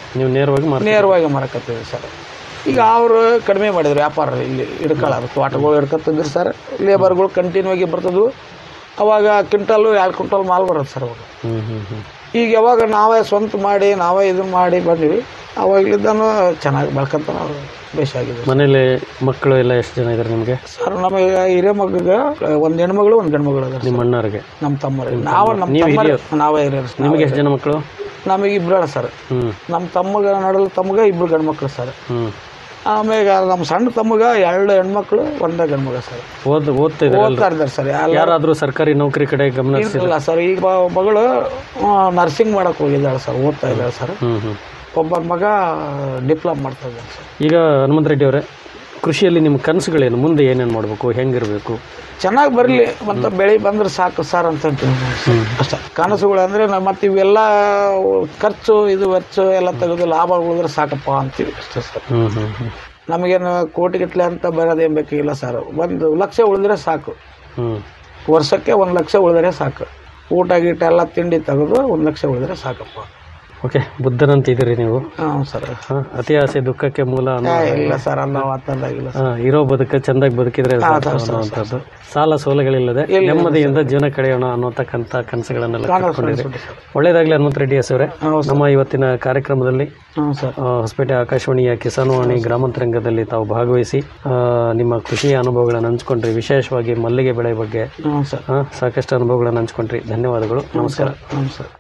ನೀವು ನೇರವಾಗಿ ಮಾರ್ತೀರಿ ನೇರವಾಗಿ ಮಾರಕತ್ತೀವಿ ಸರ್ ಈಗ ಅವರು ಕಡಿಮೆ ಮಾಡಿದ್ರು ವ್ಯಾಪಾರ ಇಲ್ಲಿ ಹಿಡ್ಕೊಳ್ಳೋದು ತೋಟಗಳು ಹಿಡ್ಕೊತಿದ್ರು ಸರ್ ಲೇಬರ್ಗಳು ಕಂಟಿನ್ಯೂ ಆಗಿ ಬರ್ತದ್ವು ಅವಾಗ ಕ್ವಿಂಟಲ್ಲು ಎರಡು ಕ್ವಿಂಟಲ್ ಮಾಲ್ ಬರೋದು ಸರ್ ಅವಾಗ ಹ್ಮ್ ಹ್ಮ್ ಹ್ಮ್ ಈಗ ಯಾವಾಗ ನಾವೇ ಸ್ವಂತ ಮಾಡಿ ನಾವೇ ಇದನ್ನ ಮಾಡಿ ಬಂದ್ವಿ ಅವಾಗ್ಲಿದ್ದಾನು ಚೆನ್ನಾಗಿ ಬೆಳ್ಕೊಂತ ನಾವು ಬೇಸಾಗಿದೆ ಮನೇಲಿ ಮಕ್ಕಳು ಎಲ್ಲ ಎಷ್ಟು ಜನ ಇದ್ದಾರೆ ನಿಮಗೆ ಸರ್ ನಮಗೆ ಹಿರಿಯ ಮಗಗೆ ಒಂದು ಹೆಣ್ಮಗಳು ಒಂದು ಗಂಡು ಮಗಳು ಅದಾರ ನಿಮ್ಮ ಅಣ್ಣವ್ರಿಗೆ ನಮ್ಮ ತಮ್ಮರಿಗೆ ನಾವು ನಮ್ಮ ನೀವು ತಮ್ಮರು ಹಿರಿಯರು? ನಾವೇ ಹಿರಿಯರು ಸರ್. ನಿಮಗೆ ಎಷ್ಟು ಜನ ಮಕ್ಕಳು ನಮಗೆ ಇಬ್ಬರು ಸರ್ ಹ್ಮ್ ನಮ್ಮ ತಮ್ಮಗ ನಡಲು ತಮ್ಮಗ ಇಬ್ರು ಗಂಡು ಮಕ್ಳು ಸರ್ ಹ್ಮ್ ಆಮೇಲೆ ನಮ್ಮ ಸಣ್ಣ ತಮ್ಮಗ ಎರಡು ಹೆಣ್ಮಕ್ಳು ಒಂದೇ ಗಂಡು ಮಗ ಸರ್ ಓದ್ ಓದ್ತಾ ಇದ್ದಾರೆ ಓದ್ತಾ ಇದ್ದಾರೆ ಸರ್ ಎಲ್ಲ ಯಾರಾದ್ರೂ ಸರ್ಕಾರಿ ನೌಕರಿ ಕಡೆ ಗಮನ ಹರಿಸಿದ್ರ? ಇಲ್ಲ ಸರ್ ಈಗ ಬ- ಮಗಳು ನರ್ಸಿಂಗ್ ಮಾಡಕ್ ಹೋಗಿದ್ದಾಳೆ ಸರ್ ಓದ್ತಾ ಇದ್ದಾಳೆ ಸರ್ ಹ್ಮ್ ಹ್ಮ್ ಒಬ್ಬ ಮಗ ಡಿಪ್ಲೊಮ್ ಮಾಡ್ತಾ ಇದ್ದಾನೆ ಸರ್ ಈಗ ಹನುಮಂತ ರೆಡ್ಡಿ ಅವರೇ ಕೃಷಿಯಲ್ಲಿ ನಿಮ್ಮ ಕನಸುಗಳೇನು ಮುಂದೆ ಏನೇನು ಮಾಡಬೇಕು ಹೆಂಗಿರಬೇಕು ಚೆನ್ನಾಗಿ ಬರಲಿ ಮತ್ತೆ ಬೆಳೆ ಬಂದ್ರೆ ಸಾಕು ಸರ್ ಅಂತ ಅಂತೀನಿ ನಾನು ಸರ್. ಅಷ್ಟೇ ಕನಸುಗಳು ಅಂದ್ರೆ ನಾವು ಮತ್ತೆ ಇವೆಲ್ಲ ಖರ್ಚು ಇದು ವೆಚ್ಚ ಎಲ್ಲ ತೆಗೆದು ಲಾಭ ಉಳಿದ್ರೆ ಸಾಕಪ್ಪ ಅಂತೀವಿ ಅಷ್ಟೇ ಸರ್ ಹ್ಮ್ ಹ್ಮ್ ಹ್ಮ್ ನಮಗೇನು ಕೋಟಿಗಟ್ಟಲೆ ಅಂತ ಬರೋದೇನು ಬೇಕಾಗಿಲ್ಲ ಸರ್ ಒಂದು ಲಕ್ಷ ಉಳಿದ್ರೆ ಸಾಕು ಹ್ಮ್ ವರ್ಷಕ್ಕೆ ಒಂದು ಲಕ್ಷ ಉಳಿದ್ರೆ ಸಾಕು ಊಟ ಗೀಟ ಎಲ್ಲ ತಿಂಡಿ ತೆಗೆದು ಒಂದು ಲಕ್ಷ ಉಳಿದ್ರೆ ಸಾಕಪ್ಪ ಓಕೆ ಬುದ್ಧನಂತ ಇದ್ದೀರಿ ನೀವು ಹಾಂ ಸರ್ ಹಾ, ಅತಿ ಆಸೆ ದುಃಖಕ್ಕೆ ಮೂಲ ಅನ್ನೋ ಏ, ಇಲ್ಲ ಸರ್ ಅನ್ನೋ ಮಾತಂದಾಗಿಲ್ಲ ಹಾ, ಇರೋ ಬದುಕ ಚಂದಾಗಿ ಬದುಕಿದ್ರೆ ಹಾ, ಸಾಕು ಹೌದು, ಹೌದು, ಅನ್ನೋವಂಥದ್ದು ಸಾಲ ಸೋಲಗಳಿಲ್ಲದೆ ನೆಮ್ಮದಿಯಿಂದ ಜೀವನ ಕಳೆಯೋಣ ಅನ್ನೋತಕ್ಕಂಥ ಕನಸುಗಳನ್ನೆಲ್ಲ ಕಟ್ಕೊಂಡಿರಿ ಒಳ್ಳೇದಾಗ್ಲಿ ಹನುಮಂತ ರೆಡ್ಡಿ ಹೆಸರೇ ನಮ್ಮ ಇವತ್ತಿನ ಕಾರ್ಯಕ್ರಮದಲ್ಲಿ ಹ್ಞೂ ಸರ್ ಆ, ಹೊಸಪೇಟೆ ಆಕಾಶವಾಣಿಯ ಕಿಸಾನ್ವಾಣಿ ಗ್ರಾಮಾಂತರಂಗದಲ್ಲಿ ತಾವು ಭಾಗವಹಿಸಿ ಆ, ನಿಮ್ಮ ಕೃಷಿ ಅನುಭವಗಳನ್ನು ಹಂಚ್ಕೊಂಡ್ರಿ ವಿಶೇಷವಾಗಿ ಮಲ್ಲಿಗೆ ಬೆಳೆ ಬಗ್ಗೆ ಹ್ಞೂ ಸರ್ ಆ, ಸಾಕಷ್ಟು ಅನುಭವಗಳನ್ನು ಹಂಚ್ಕೊಂಡ್ರಿ ಧನ್ಯವಾದಗಳು ನಮಸ್ಕಾರ ಹ್ಞೂ ಸರ್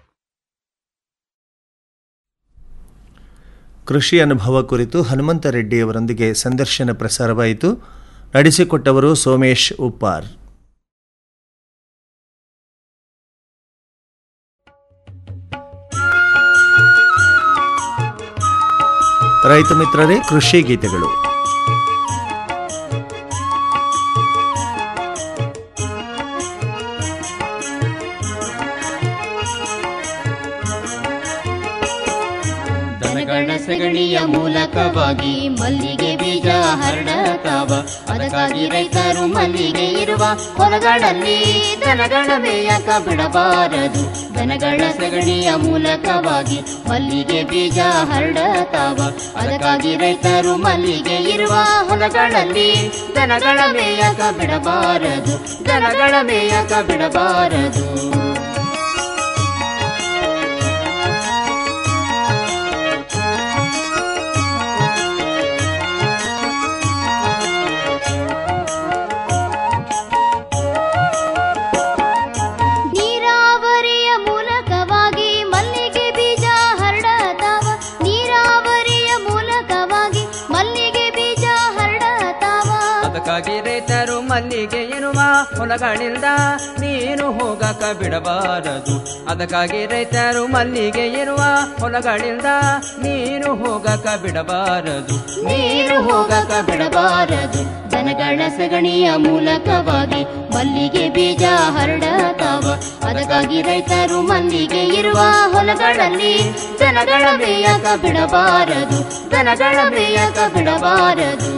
ಕೃಷಿ ಅನುಭವ ಕುರಿತು ಹನುಮಂತ ರೆಡ್ಡಿಯವರೊಂದಿಗೆ ಸಂದರ್ಶನ ಪ್ರಸಾರವಾಯಿತು ನಡೆಸಿಕೊಟ್ಟವರು ಸೋಮೇಶ್ ಉಪ್ಪಾರ್ ರೈತ ಮಿತ್ರರೇ ಕೃಷಿ ಗೀತೆಗಳು ದನಗಳ ಸಗಣಿಯ ಮೂಲಕವಾಗಿ ಮಲ್ಲಿಗೆ ಬೀಜ ಹರಡತಾವ ಅದಕ್ಕಾಗಿ ರೈತರು ಮಲ್ಲಿಗೆ ಇರುವ ಹೊಲಗಳಲ್ಲಿ ದನಗಳ ಮೇಯಕ ಬಿಡಬಾರದು ದನಗಳ ಸಗಣಿಯ ಮೂಲಕವಾಗಿ ಮಲ್ಲಿಗೆ ಬೀಜ ಹರಡತಾವ ಅದಕ್ಕಾಗಿ ರೈತರು ಮಲ್ಲಿಗೆ ಇರುವ ಹೊಲಗಳಲ್ಲಿ ದನಗಳ ಮೇಯಕ ಬಿಡಬಾರದು ದನಗಳ ಮೇಯಕ ಬಿಡಬಾರದು ನೀರಾವರಿಯ ಮೂಲಕವಾಗಿ ಮಲ್ಲಿಗೆ ಬೀಜ ಹರಡತಾವ ನೀರಾವರಿಯ ಮೂಲಕವಾಗಿ ಮಲ್ಲಿಗೆ ಬೀಜ ಹರಡತಾವ ಅದಕ್ಕಾಗಿ ರೈತರು ಮಲ್ಲಿಗೆ ಎನ್ನುವ ಹೊಲಗಳಿಂದ ನೀನು ಹೋಗಕ ಬಿಡಬಾರದು ಅದಕ್ಕಾಗಿ ರೈತರು ಮಲ್ಲಿಗೆ ಇರುವ ಹೊಲಗಳಿಂದ ನೀನು ಹೋಗಕ ಬಿಡಬಾರದು ನೀರು ಹೋಗಕ ಬಿಡಬಾರದು ದನಗಳ ಸಗಣಿಯ ಮೂಲಕವಾಗಿ ಮಲ್ಲಿಗೆ ಬೀಜ ಹರಡತಾವ ಅದಕ್ಕಾಗಿ ರೈತರು ಮಲ್ಲಿಗೆ ಇರುವ ಹೊಲಗಳಲ್ಲಿ ದನಗಳ ಮೇಯಕ ಬಿಡಬಾರದು ದನಗಳ ಮೇಯಕ ಬಿಡಬಾರದು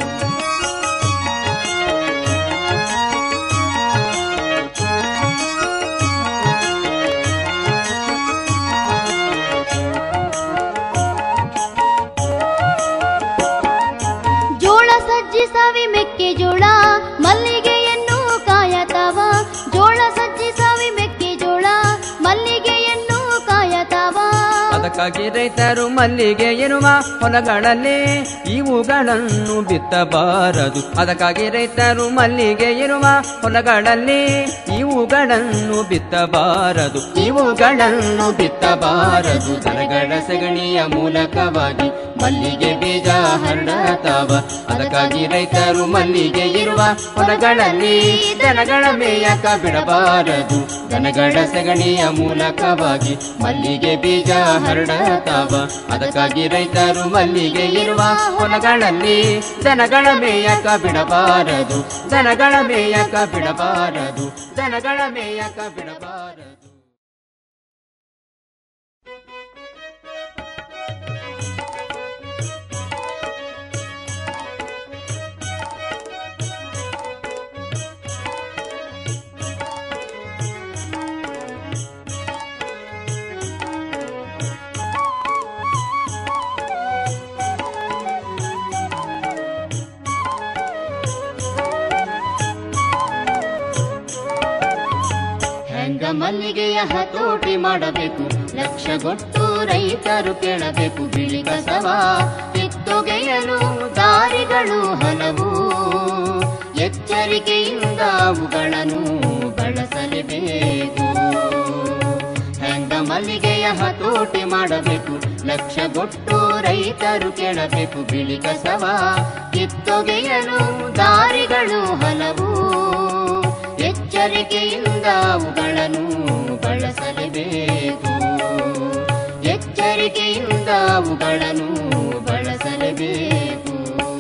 ಜೋಳ ಸಜ್ಜಿ ಸವಿ ಮೆಕ್ಕೆಜೋಳ ಮಲ್ಲಿಗೆಯನ್ನು ಕಾಯತಾವ ಜೋಳ ಸಜ್ಜಿ ಸವಿ ಮೆಕ್ಕೆಜೋಳ ಮಲ್ಲಿಗೆಯನ್ನು ಕಾಯತಾವ ಅದಕ್ಕಾಗಿ ರೈತರು ಮಲ್ಲಿಗೆ ಎನ್ನುವ ಹೊಲಗಳಲ್ಲಿ ಇವುಗಳನ್ನು ಬಿತ್ತಬಾರದು ಅದಕ್ಕಾಗಿ ರೈತರು ಮಲ್ಲಿಗೆ ಇರುವ ಹೊಲಗಳಲ್ಲಿ ಇವುಗಳನ್ನು ಬಿತ್ತಬಾರದು ಇವುಗಳನ್ನು ಬಿತ್ತಬಾರದು ದನಗಳ ಸಗಣಿಯ ಮೂಲಕವಾಗಿ ಮಲ್ಲಿಗೆ ಬೀಜ ಹರಡತಾವ ಅದಕ್ಕಾಗಿ ರೈತರು ಮಲ್ಲಿಗೆ ಇರುವ ಹೊಲಗಳಲ್ಲಿ ದನಗಳ ಮೇಯಕ ಬಿಡಬಾರದು ದನಗಳ ಸಗಣಿಯ ಮೂಲಕವಾಗಿ ಮಲ್ಲಿಗೆ ಬೀಜ ಹರಡತಾವ ಅದಕ್ಕಾಗಿ ರೈತರು ಮಲ್ಲಿಗೆ ಇರುವ ಹೊಲಗಳಲ್ಲಿ ದನಗಳ ಮೇಯಕ ಬಿಡಬಾರದು ದನಗಳ ಮೇಯಕ ಬಿಡಬಾರದು ದನಗಳ ಮೇಯಕ ಬಿಡಬಾರದು ಮಲ್ಲಿಗೆಯ ಹತೋಟಿ ಮಾಡಬೇಕು ಲಕ್ಷಗೊಟ್ಟು ರೈತರು ಕೇಳಬೇಕು ಬಿಳಿ ಕಸವ ಕಿತ್ತೊಗೆಯಲು ದಾರಿಗಳು ಹಲವು ಎಚ್ಚರಿಕೆಯಿಂದ ಅವುಗಳನ್ನು ಬಳಸಲೇಬೇಕು ಹೆಂಗ ಮಲ್ಲಿಗೆಯ ಹತೋಟಿ ಮಾಡಬೇಕು ಲಕ್ಷಗೊಟ್ಟು ರೈತರು ಕೇಳಬೇಕು ಬಿಳಿ ಕಸವ ಕಿತ್ತೊಗೆಯಲು ದಾರಿಗಳು ಹಲವು ಎಚ್ಚರಿಕೆಯಿಂದ ಅವುಗಳನ್ನು ಬಳಸಲೇಬೇಕು ಎಚ್ಚರಿಕೆಯಿಂದ ಅವುಗಳನ್ನು ಬಳಸಲೇಬೇಕು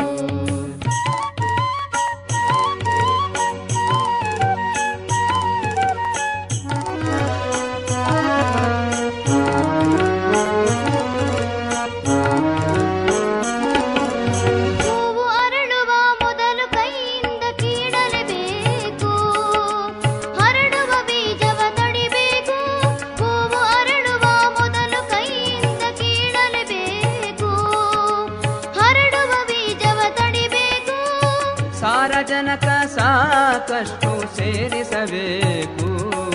ಹೂವು ಅರಳುವ ಮೊದಲು ಕೈಯಿಂದ ಕೀಳಲೇಬೇಕು ಹರಡುವ ಬೀಜವ ತಡಿಬೇಕು ಹೂವು ಅರಳುವ ಮೊದಲು ಕೈಯಿಂದ ಕೀಳಲೇಬೇಕು ಹರಡುವ ಬೀಜವ ತಡಿಬೇಕು ಸಾರಜನಕ ಸಾಕಷ್ಟು ಸೇರಿಸಬೇಕು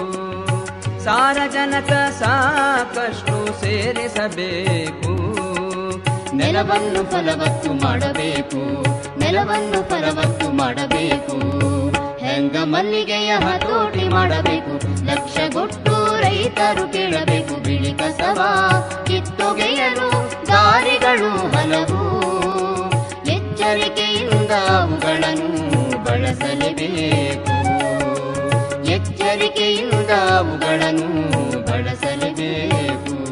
ಸಾರಜನಕ ಸಾಕಷ್ಟು ಸೇರಿಸಬೇಕು ನೆಲವನ್ನು ಫಲವತ್ತು ಮಾಡಬೇಕು ನೆಲವನ್ನು ಫಲವತ್ತು ಮಾಡಬೇಕು ಹೆಂಗ ಮಲ್ಲಿಗೆಯ ಹತೋಟಿ ಮಾಡಬೇಕು ಲಕ್ಷಗೊಟ್ಟು ರೈತರು ಕೇಳಬೇಕು ಬಿಳಿ ಕಸವ ಕಿತ್ತೊಗೆಯಲು ದಾರಿಗಳು ಹಲವು ಎಚ್ಚರಿಕೆಯಿಂದ ಅವುಗಳನ್ನು ಬಳಸಲೇಬೇಕು ಎಚ್ಚರಿಕೆಯಿಂದ ಅವುಗಳನ್ನು ಬಳಸಲೇಬೇಕು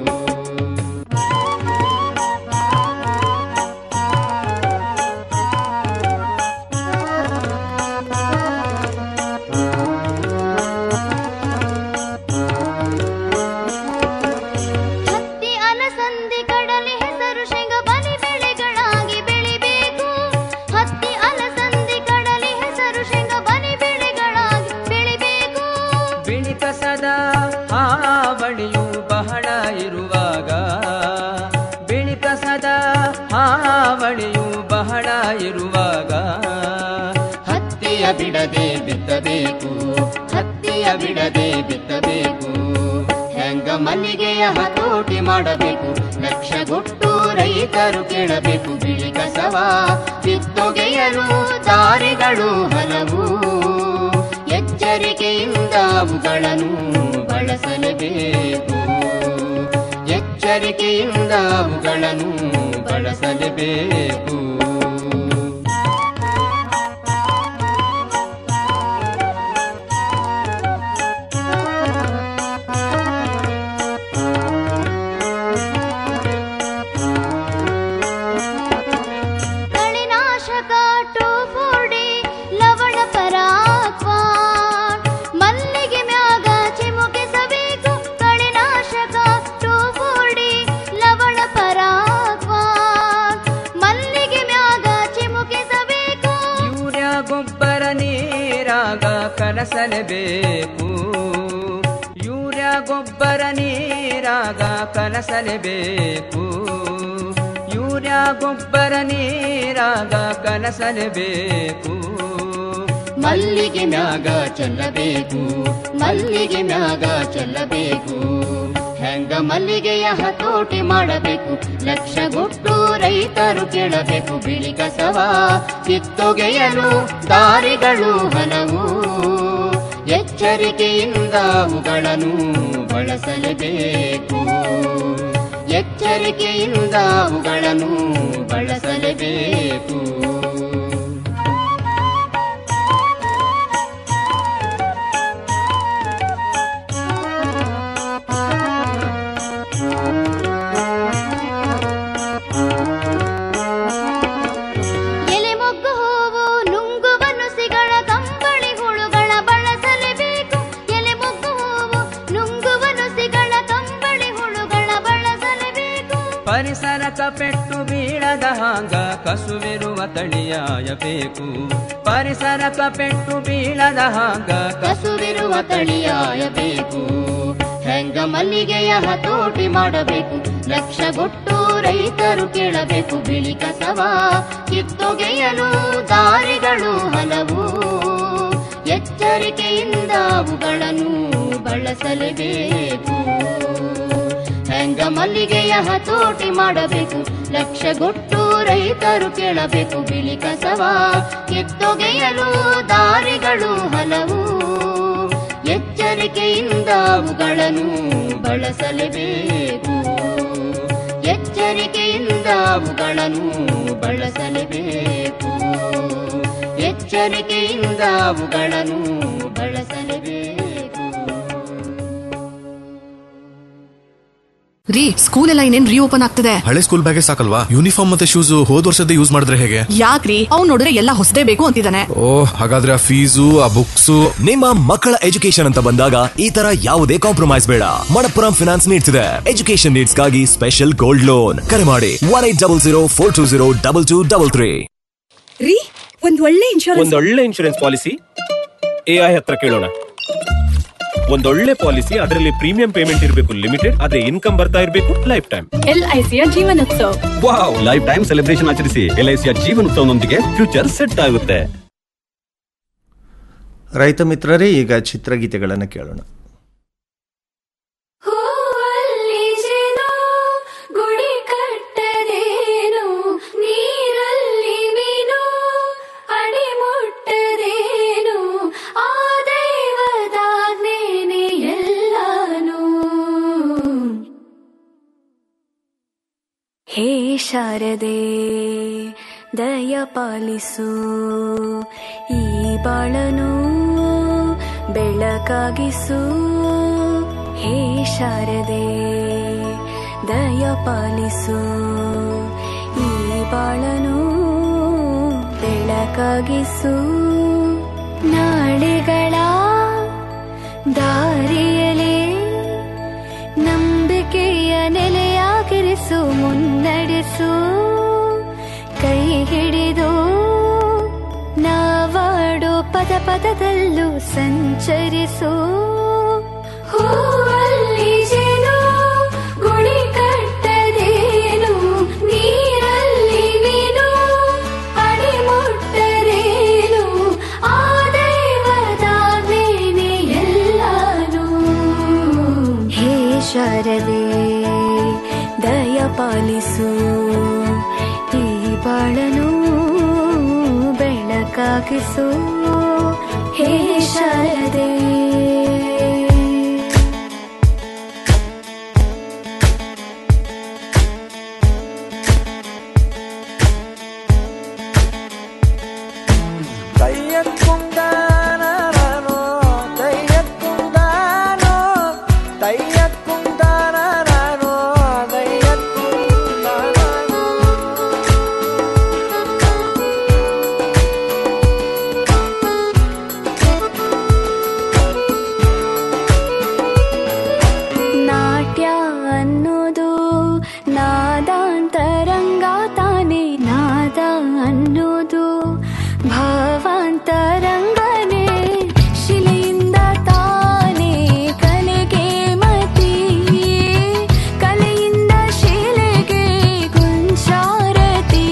ಹತ್ತಿ ಅಲಸಂದಿ ಕಡಲೆ ಹೆಸರು ಶೇಂಗ ಬಲಿ ಬೆಳೆಗಳಾಗಿ ಬೆಳಿಬೇಕು ಹತ್ತಿ ಅಲಸಂದಿ ಕಡಲೆ ಹೆಸರು ಶೇಂಗ ಬಲಿ ಬೆಳೆಗಳಾಗಿ ಬೆಳಿಬೇಕು ಬಿಳಿ ಕಸದ ಹಾವಳಿಯು ಬಹಳ ಇರುವಾಗ ಬಿಳಿ ಕಸದ ಹಾವಳಿಯು ಬಹಳ ಇರುವಾಗ ಹತ್ತಿಯ ಬಿಡದೆ ಬಿತ್ತಬೇಕು ಹತ್ತಿಯ ಬಿಡದೆ ಬಿತ್ತಬೇಕು ಹೆಂಗ ಮಲ್ಲಿಗೆಯ ಹತೋಟಿ ಮಾಡಬೇಕು ಲಕ್ಷಗೊಟ್ಟು ರೈತರು ಕೇಳಬೇಕು ಬಿಳಿ ಕಸವ ಕಿತ್ತೊಗೆಯಲು ದಾರಿಗಳು ಹಲವು ಎಚ್ಚರಿಕೆಯಿಂದ ಅವುಗಳನ್ನು ಬಳಸಲೇಬೇಕು ಎಚ್ಚರಿಕೆಯಿಂದ ಅವುಗಳನ್ನು ಬಳಸಲೇಬೇಕು ಕಳೆನಾಶಕ ಟೋಫೋಡಿ ಲವಣ ಪರಾಕ್ವಾನ್ ಮಲ್ಲಿಗೆ ಮ್ಯಾಗ ಚಿಮುಕಿಸಬೇಕು ಕಳೆನಾಶಕ ಟೋಫೋಡಿ ಲವಣ ಪರಾಕ್ವಾನ್ ಮಲ್ಲಿಗೆ ಮ್ಯಾಗ ಚಿಮುಕಿಸಬೇಕು ಯೂರಿಯಾ ಗೊಬ್ಬರ ನೀರಾಗ ಕಲಸಲೇಬೇಕು ಯೂರಿಯಾ ಗೊಬ್ಬರ ನೀರಾಗ ಕಲಸಲೇಬೇಕು ಯೂರಿಯಾ ಗೊಬ್ಬರ ನೀರಾಗ ಕಲಸಲೇಬೇಕು ಮಲ್ಲಿಗೆ ಮ್ಯಾಗ ಚೆಲ್ಲಬೇಕು ಮಲ್ಲಿಗೆ ಮ್ಯಾಗ ಚೆಲ್ಲಬೇಕು ಹೆಂಗ ಮಲ್ಲಿಗೆಯ ಹತೋಟಿ ಮಾಡಬೇಕು ಲಕ್ಷಗೊಟ್ಟು ರೈತರು ಕೇಳಬೇಕು ಬಿಳಿ ಕಸವ ಕಿತ್ತೊಗೆಯಲು ದಾರಿಗಳು ಹಲವು ಎಚ್ಚರಿಕೆಯಿಂದ ಅವುಗಳನ್ನು ಬಳಸಲೇಬೇಕು ಎಚ್ಚರಿಕೆಯಿಂದ ಅವುಗಳನ್ನು ಬಳಸಲೇಬೇಕು ಎಲೆ ಮೊಗ್ಗು ಹೂವು ನುಂಗುವ ನುಸಿಗಳ ಕಂಬಳಿ ಹುಳುಗಳ ಬಳಸಲೇಬೇಕು ಎಲೆ ಮೊಗ್ಗು ಹೂವು ನುಂಗುವ ನುಸಿಗಳ ಕಂಬಳಿ ಹುಳುಗಳ ಬಳಸಲೇಬೇಕು ಪರಿಸರಕ ಪೆಟ್ಟು ಬೀಳದ ಹಾಂಗ ಕಸುವಿರುವ ತಳಿಯಾಯಬೇಕು ಪರಿಸರಕ ಪೆಟ್ಟು ಬೀಳದ ಹಾಂಗ ಕಸುವಿರುವ ತಳಿಯಾಯಬೇಕು ಹೆಂಗ ಮಲ್ಲಿಗೆಯ ಹತೋಟಿ ಮಾಡಬೇಕು ಲಕ್ಷಗೊಟ್ಟು ರೈತರು ಕೇಳಬೇಕು ಬಿಳಿ ಕಸವ ಕಿತ್ತೊಗೆಯಲು ದಾರಿಗಳು ಹಲವು ಎಚ್ಚರಿಕೆಯಿಂದ ಅವುಗಳನ್ನು ಬಳಸಲೇಬೇಕು ಹೆಂಗ ಮಲ್ಲಿಗೆಯ ಹತೋಟಿ ಮಾಡಬೇಕು ಲಕ್ಷಗೊಟ್ಟು ರೈತರು ಕೇಳಬೇಕು ಬಿಳಿ ಕಸವ ಕಿತ್ತೊಗೆಯಲು ದಾರಿಗಳು ಹಲವು ಎಚ್ಚರಿಕೆಯಿಂದ ಅವುಗಳನ್ನು ಬಳಸಲೇಬೇಕು ಎಚ್ಚರಿಕೆಯಿಂದ ಅವುಗಳನ್ನು ಬಳಸಲೇಬೇಕು ಎಚ್ಚರಿಕೆಯಿಂದ ಅವುಗಳನ್ನು ಬಳಸಲೇಬೇಕು ರೀ ಸ್ಕೂಲ್ ಎಲ್ಲ ಇನ್ನೇನ್ ರೀಓಪನ್ ಆಗ್ತದೆ ಹಳೆ ಸ್ಕೂಲ್ ಬ್ಯಾಗೇ ಸಾಕಲ್ವಾ ಯೂನಿಫಾರ್ಮ್ ಮತ್ತೆ ಶೂಸ್ ಹೋದ್ ವರ್ಷದ ಯೂಸ್ ಮಾಡಿದ್ರೆ ಹೇಗೆ ಯಾಕ್ರಿ ಅವ್ನ್ ನೋಡಿದ್ರೆ ಎಲ್ಲ ಹೊಸದೇ ಬೇಕು ಅಂತಿದ್ದಾನೆ ಓ ಹಾಗಾದ್ರೆ ಆ ಫೀಸು ಆ ಬುಕ್ಸ್ ನಿಮ್ಮ ಮಕ್ಕಳ ಎಜುಕೇಶನ್ ಅಂತ ಬಂದಾಗ ಈ ತರ ಯಾವುದೇ ಕಾಂಪ್ರಮೈಸ್ ಬೇಡ ಮಣಪ್ಪುರಂ ಫಿನಾನ್ಸ್ ನೀಡ್ಸ್ ಇದೆ ಎಜುಕೇಶನ್ ನೀಡ್ಸ್ ಗಾಗಿ ಸ್ಪೆಷಲ್ ಗೋಲ್ಡ್ ಲೋನ್ ಕರೆ ಮಾಡಿ one eight double zero four two zero double two double three ರೀ ಒಂದ್ ಒಳ್ಳೆ ಇನ್ಶೂರೆನ್ಸ್ ಒಂದೊಳ್ಳೆ ಇನ್ಶೂರೆನ್ಸ್ ಪಾಲಿಸಿ ಎಐ ಹತ್ರ ಕೇಳೋಣ ಒಂದೊಳ್ಳೆ ಪಾಲಿಸಿ ಅದರಲ್ಲಿ ಪ್ರೀಮಿಯಂ ಪೇಮೆಂಟ್ ಇರಬೇಕು ಲಿಮಿಟೆಡ್ ಅದೇ ಇನ್ಕಮ್ ಬರ್ತಾ ಇರಬೇಕು ಲೈಫ್ ಟೈಮ್ ಎಲ್ ಐ ಸಿಯ Jeevanotsav wow lifetime celebration ಆಚರಿಸಿ ಎಲ್ಐಸಿಯ ಜೀವನೋತ್ಸವನೊಂದಿಗೆ ಫ್ಯೂಚರ್ ಸೆಟ್ ಆಗುತ್ತೆ ರೈತ ಮಿತ್ರರೇ ಈಗ ಚಿತ್ರಗೀತೆಗಳನ್ನು ಕೇಳೋಣ ಹೂವಲ್ಲಿ ಜೇನು ಗುಡಿ ಕಟ್ಟದೇನು ನೀರಲ್ಲಿ ಮೀನು ಅಡಿ ಮುಟ್ಟದೇನು ಆ ದೈವದಾಜ್ಞೆನೇ ಎಲ್ಲಾನು ಹೇ ಶಾರದೆ ದಯ ಪಾಲಿಸು ಈ ಬಾಳನು ಬೆಳಕಾಗಿಸು ಹೇ ಶಾರದೆ ದಯ ಪಾಲಿಸು ಈ ಬಾಳನು ಬೆಳಕಾಗಿಸು ನಾಳೆಗಳ ದಾರಿಯಲೇ ನಂಬಿಕೆಯ ನೆಲೆಯಾಗಿರಿಸು ಮುನ್ನಡೆಸು ಕೈ ಹಿಡಿದು ನಾವಾಡೋ ಪದ ಪದದಲ್ಲೂ ಸಂಚರಿಸು ಹೂವಲ್ಲಿ ಜೇನು ಗುಡಿ ಕಟ್ಟದೇನು ನೀರಲ್ಲಿ ಮೀನು ಅಡಿ ಮುಟ್ಟರೇನು ಆ ದೈವದಾಜ್ಞೆನೇ ಎಲ್ಲಾನು ಹೇ ಶಾರದೆ ದಯ ಪಾಲಿಸು ಈ ಬಾಳನು ಬೆಳಕಾಗಿಸು ಹೇ ಶಾರದೆ തയ്യക്കുണ്ടാനോ തയ്യക്കുണ്ടാനോ തയ്യക്കുണ്ടാനോ തയ്യക്കുണ്ടാനോ ನಾಟ್ಯ ಅನ್ನೋದು ನಾದಾಂತರಂಗ ತಾನೇ ನಾದ ಅನ್ನೋದು ಭಾವಾಂತರಂಗನೇ ಶಿಲೆಯಿಂದ ತಾನೇ ಕಲೆಗೆ ಮತಿ ಕಲೆಯಿಂದ ಶಿಲೆಗೆ ಗುಂಚಾರತಿ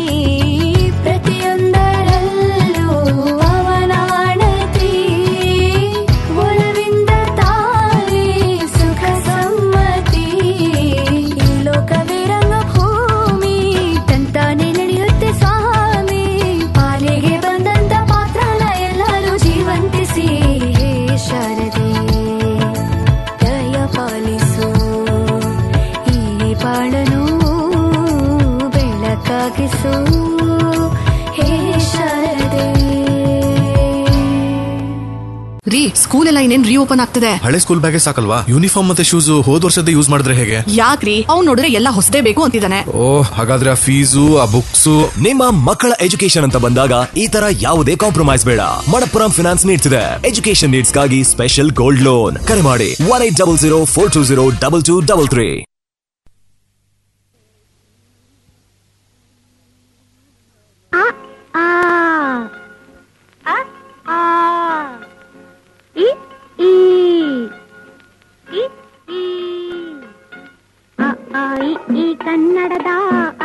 ಪ್ರತಿಯೊಂದರಲ್ಲೂ ಅವನಾಣತಿ ಒಲವಿಂದ ತಾನೇ ಸುಖ ಸಮ್ಮತಿ ಈ ಲೋಕವೇ ರಂಗಭೂಮಿ ತಂತಾನೆ ನಡೆಯುತ್ತೆ ಸ್ವಾಮಿ ಪಾಲಿಗೆ ಬಂದಂತ ಪಾತ್ರನ ಎಲ್ಲರೂ ಜೀವಂತಿಸಿ ಹೇ ಶಾರದೆ ದಯ ಪಾಲಿಸು ಈ ಬಾಳನು ಬೆಳಕಾಗಿಸು ಹೇ ಶಾರದೆ ರೀ ಸ್ಕೂಲ್ ಎಲ್ಲ ಇನ್ನೇನ್ ರೀಓಪನ್ ಆಗ್ತದೆ ಹಳೆ ಸ್ಕೂಲ್ ಬ್ಯಾಗೇ ಸಾಕಲ್ವಾ ಯೂನಿಫಾರ್ಮ್ ಮತ್ತೆ ಶೂಸ್ ಹೋದ್ ವರ್ಷದ ಯೂಸ್ ಮಾಡಿದ್ರೆ ಹೇಗೆ ಯಾಕ್ರಿ ಅವ್ನ್ ನೋಡಿದ್ರೆ ಎಲ್ಲ ಹೊಸದೇ ಬೇಕು ಅಂತಿದ್ದಾನೆ ಓ ಹಾಗಾದ್ರೆ ಆ ಫೀಸು ಆ ಬುಕ್ಸ್ ನಿಮ್ಮ ಮಕ್ಕಳ ಎಜುಕೇಶನ್ ಅಂತ ಬಂದಾಗ ಈ ತರ ಯಾವುದೇ ಕಾಂಪ್ರಮೈಸ್ ಬೇಡ ಮಣಪ್ಪುರಂ ಫಿನಾನ್ಸ್ ನೀಡ್ಸ್ ಇದೆ ಎಜುಕೇಶನ್ ನೀಡ್ಸ್ ಗಾಗಿ ಸ್ಪೆಷಲ್ ಗೋಲ್ಡ್ ಲೋನ್ ಕರೆ ಮಾಡಿ one eight double zero four two zero double two double three ಆ ಅ ಆ ಇ ಈ ಇ ಈ ಅ ಆ ಇ ಈ ಕನ್ನಡದ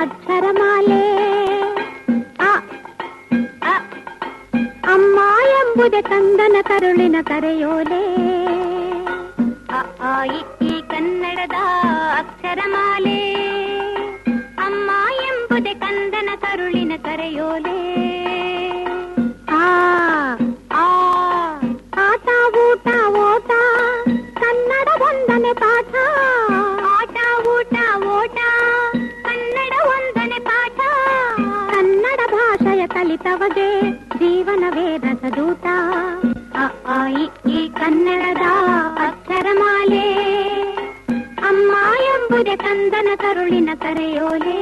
ಅಕ್ಷರಮಾಲೆ ಅ ಅ ಅಮ್ಮ ಎಂಬ ಎಂಬುದೇ ಕಂದನ ಕರುಳಿನ ಕರೆಯೋಲೆ ಅ, ಆ, ಇ, ಈ ಕನ್ನಡದ ಅಕ್ಷರಮಾಲೆ ಅಮ್ಮ ಎಂಬುದೇ ಕಂದನ ಕರುಳಿನ ಕರೆಯೋಲೆ ಆ ಆ ಆಟ ಊಟ ಓಟ ಕನ್ನಡ ಒಂದನೆ ಪಾಠ ಆಟ ಊಟ ಓಟ ಕನ್ನಡ ಒಂದನೆ ಪಾಠ ಕನ್ನಡ ಭಾಷೆಯ ಕಲಿತವಗೆ ಜೀವನವೇ ರಸದೂತ ಅ, ಆ, ಇ, ಈ ಕನ್ನಡದ ಅಕ್ಷರಮಾಲೆ ಅಮ್ಮ ಎಂಬುದೇ ಕಂದನ ಕರುಳಿನ ಕರೆಯೋಲೆ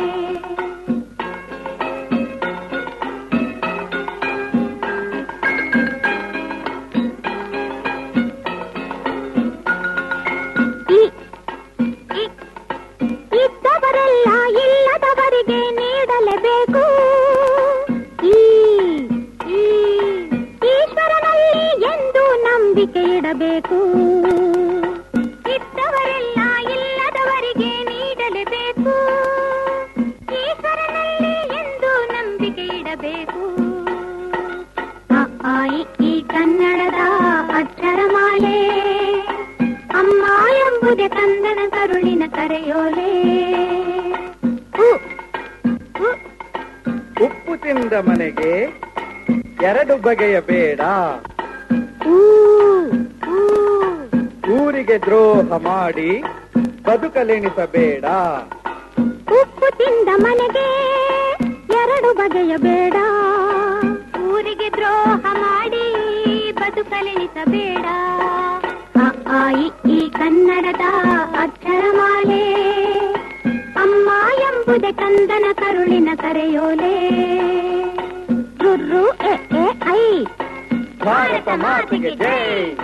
ಇ- ಇ- ಇದ್ದವರೆಲ್ಲ ಇಲ್ಲದವರಿಗೆ ನೀಡಲೇಬೇಕು ಈ ಈ ಈಶ್ವರನಲ್ಲಿ ಎಂದು ನಂಬಿಕೆ ಇಡಬೇಕು ಇದ್ದವರೆಲ್ಲ ಇಲ್ಲದವರಿಗೆ ನೀಡಲೇಬೇಕು ಈಶ್ವರನಲ್ಲಿ ಎಂದು ನಂಬಿಕೆ ಇಡಬೇಕು ಅ, ಆ, ಇ, ಈ ಕನ್ನಡದ ಅಕ್ಷರಮಾಲೆ ಅಮ್ಮ ಎಂಬುದೇ ಕಂದನ ಕರುಳಿನ ಕರೆಯೋಲೆ ಉ, ಉ, ಉಪ್ಪು ತಿಂದ ಮನೆಗೆ ಎರಡು ಬಗೆಯ ಬೇಡ ಊ, ಊ, ಊರಿಗೆ ದ್ರೋಹ ಮಾಡಿ ಬದುಕಲೆಣಿಸಬೇಡ ಉಪ್ಪು ತಿಂದ ಮನೆಗೆ ಎರಡು ಬಗೆಯ ಬೇಡ ಊರಿಗೆ ದ್ರೋಹ ಮಾಡಿ ಬದುಕಲೆಣಿಸಬೇಡ ಅ, ಆ, ಇ, ಈ ಕನ್ನಡದ ಅಕ್ಷರಮಾಲೆ ಅಮ್ಮ ಎಂಬುದೇ ಕಂದನ ಕರುಳಿನ ಕರೆಯೋಲೆ ರುರ್ರು ಎ ಎ ಐ ಭಾರತ ಮಾತಿಗೆ ಜೈ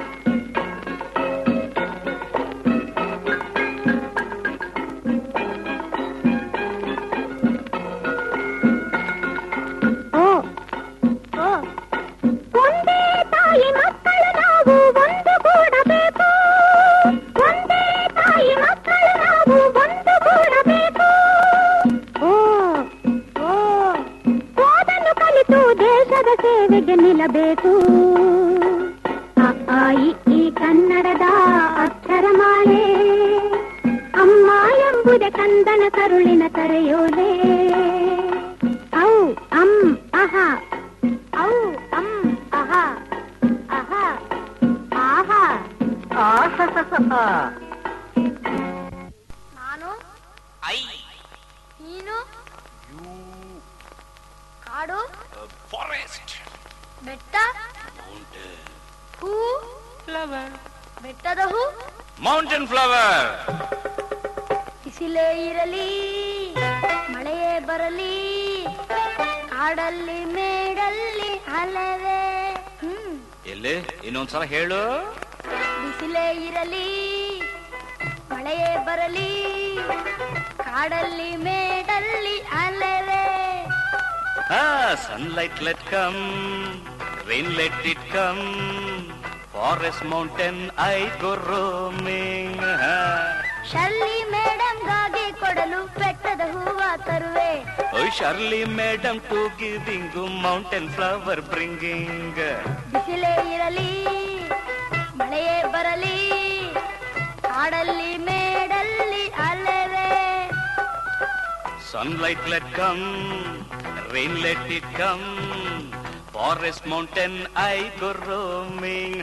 ಓ ಓ ಒಂದೇ ತಾಯಿ ಮಕ್ಕಳು ನಾವು ಒಂದು ಕೂಡಬೇಕು ಒಂದೇ ತಾಯಿ ಮಕ್ಕಳು ನಾವು ಒಂದು ಕೂಡಬೇಕು ಓ ಓ ಓದನ್ನು ಕಲಿತು ದೇಶದ ಸೇವೆಗೆ ನಿಲ್ಲಬೇಕು ಅ, ಆ, ಇ, ಈ ಕನ್ನಡದ ಅಕ್ಷರಮಾಲೆ ಅಮ್ಮ ಎಂಬುದೇ ಕಂದನ ಕರುಳಿನ ಕರೆಯೋಲೆ ಔ ಅಂ ಅಹ ಔ ಅಂ ಅಹ ಅಹ ಆಹ ನಾನು ನೀನು ಕಾಡು ಫಾರೆಸ್ಟ್ ಬೆಟ್ಟ ಹೂ ಫ್ಲವರ್ ಬೆಟ್ಟದ ಹೂ ಮೌಂಟೇನ್ ಫ್ಲವರ್ ಬಿಸಿಲೇ ಇರಲಿ ಮಳೆಯೇ ಬರಲಿ ಕಾಡಲ್ಲಿ ಮೇಡಲ್ಲಿ ಅಲವೇ ಹ್ಮ್ ಎಲ್ಲಿ ಇನ್ನೊಂದ್ಸಲ ಹೇಳು ಬಿಸಿಲೇ ಇರಲಿ ಮಳೆಯೇ ಬರಲಿ ಕಾಡಲ್ಲಿ ಮೇಡಲ್ಲಿ ಅಲವೇ ಹಾ sunlight let come rain let it come forest mountain I go roaming Shirley ಮೇಡಮ್ಗಾಗಿ ಕೊಡಲು ಬೆಟ್ಟದ ಹೂವ ತರುವೆ ಓಯ್ Shirley madam to giving mountain flower bringing ಬಿಸಿಲೇ ಇರಲಿ ಮಳೆಯೇ ಬರಲಿ ಕಾಡಲ್ಲಿ ಮೇಡಲ್ಲಿ ಅಲವೇ sunlight let come rain let it come forest mountain I go roaming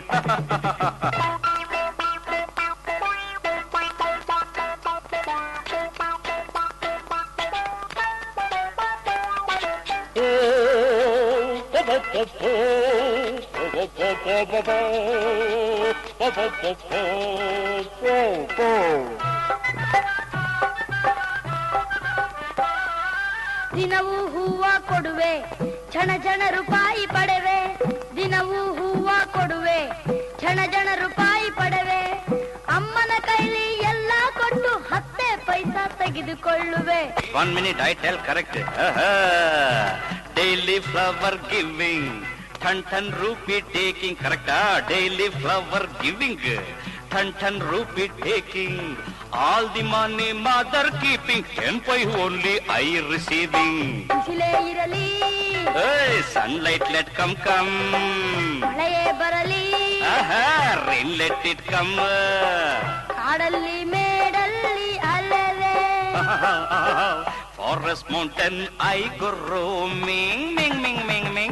ದಿನವೂ ಹೂವ ಕೊಡುವೆ ಝಣ ಝಣ ರೂಪಾಯಿ ಪಡೆವೆ ದಿನವೂ ಹೂವ ಕೊಡುವೆ ಝಣ ಝಣ ರೂಪಾಯಿ ಪಡೆವೆ ಅಮ್ಮನ ಕೈಲಿ ಎಲ್ಲ ಕೊಟ್ಟು ಹತ್ತೆ ಪೈಸಾ ತೆಗೆದುಕೊಳ್ಳುವೆ one minute I tell correct daily flower giving ten ten rupee taking ಕರೆಕ್ಟಾ daily flower giving Ten ten rupee taking, all the money mother keeping. Ten pay only I receiving. ಬಿಸಿಲೇ ಇರಲಿ Hey, sunlight let come come. ಮಳೆಯೇ ಬರಲಿ Aha, rain let it come. ಕಾಡಲ್ಲಿ ಮೇಡಲ್ಲಿ ಅಲೆವೆ Forest mountain I go roaming, ming ming ming ming.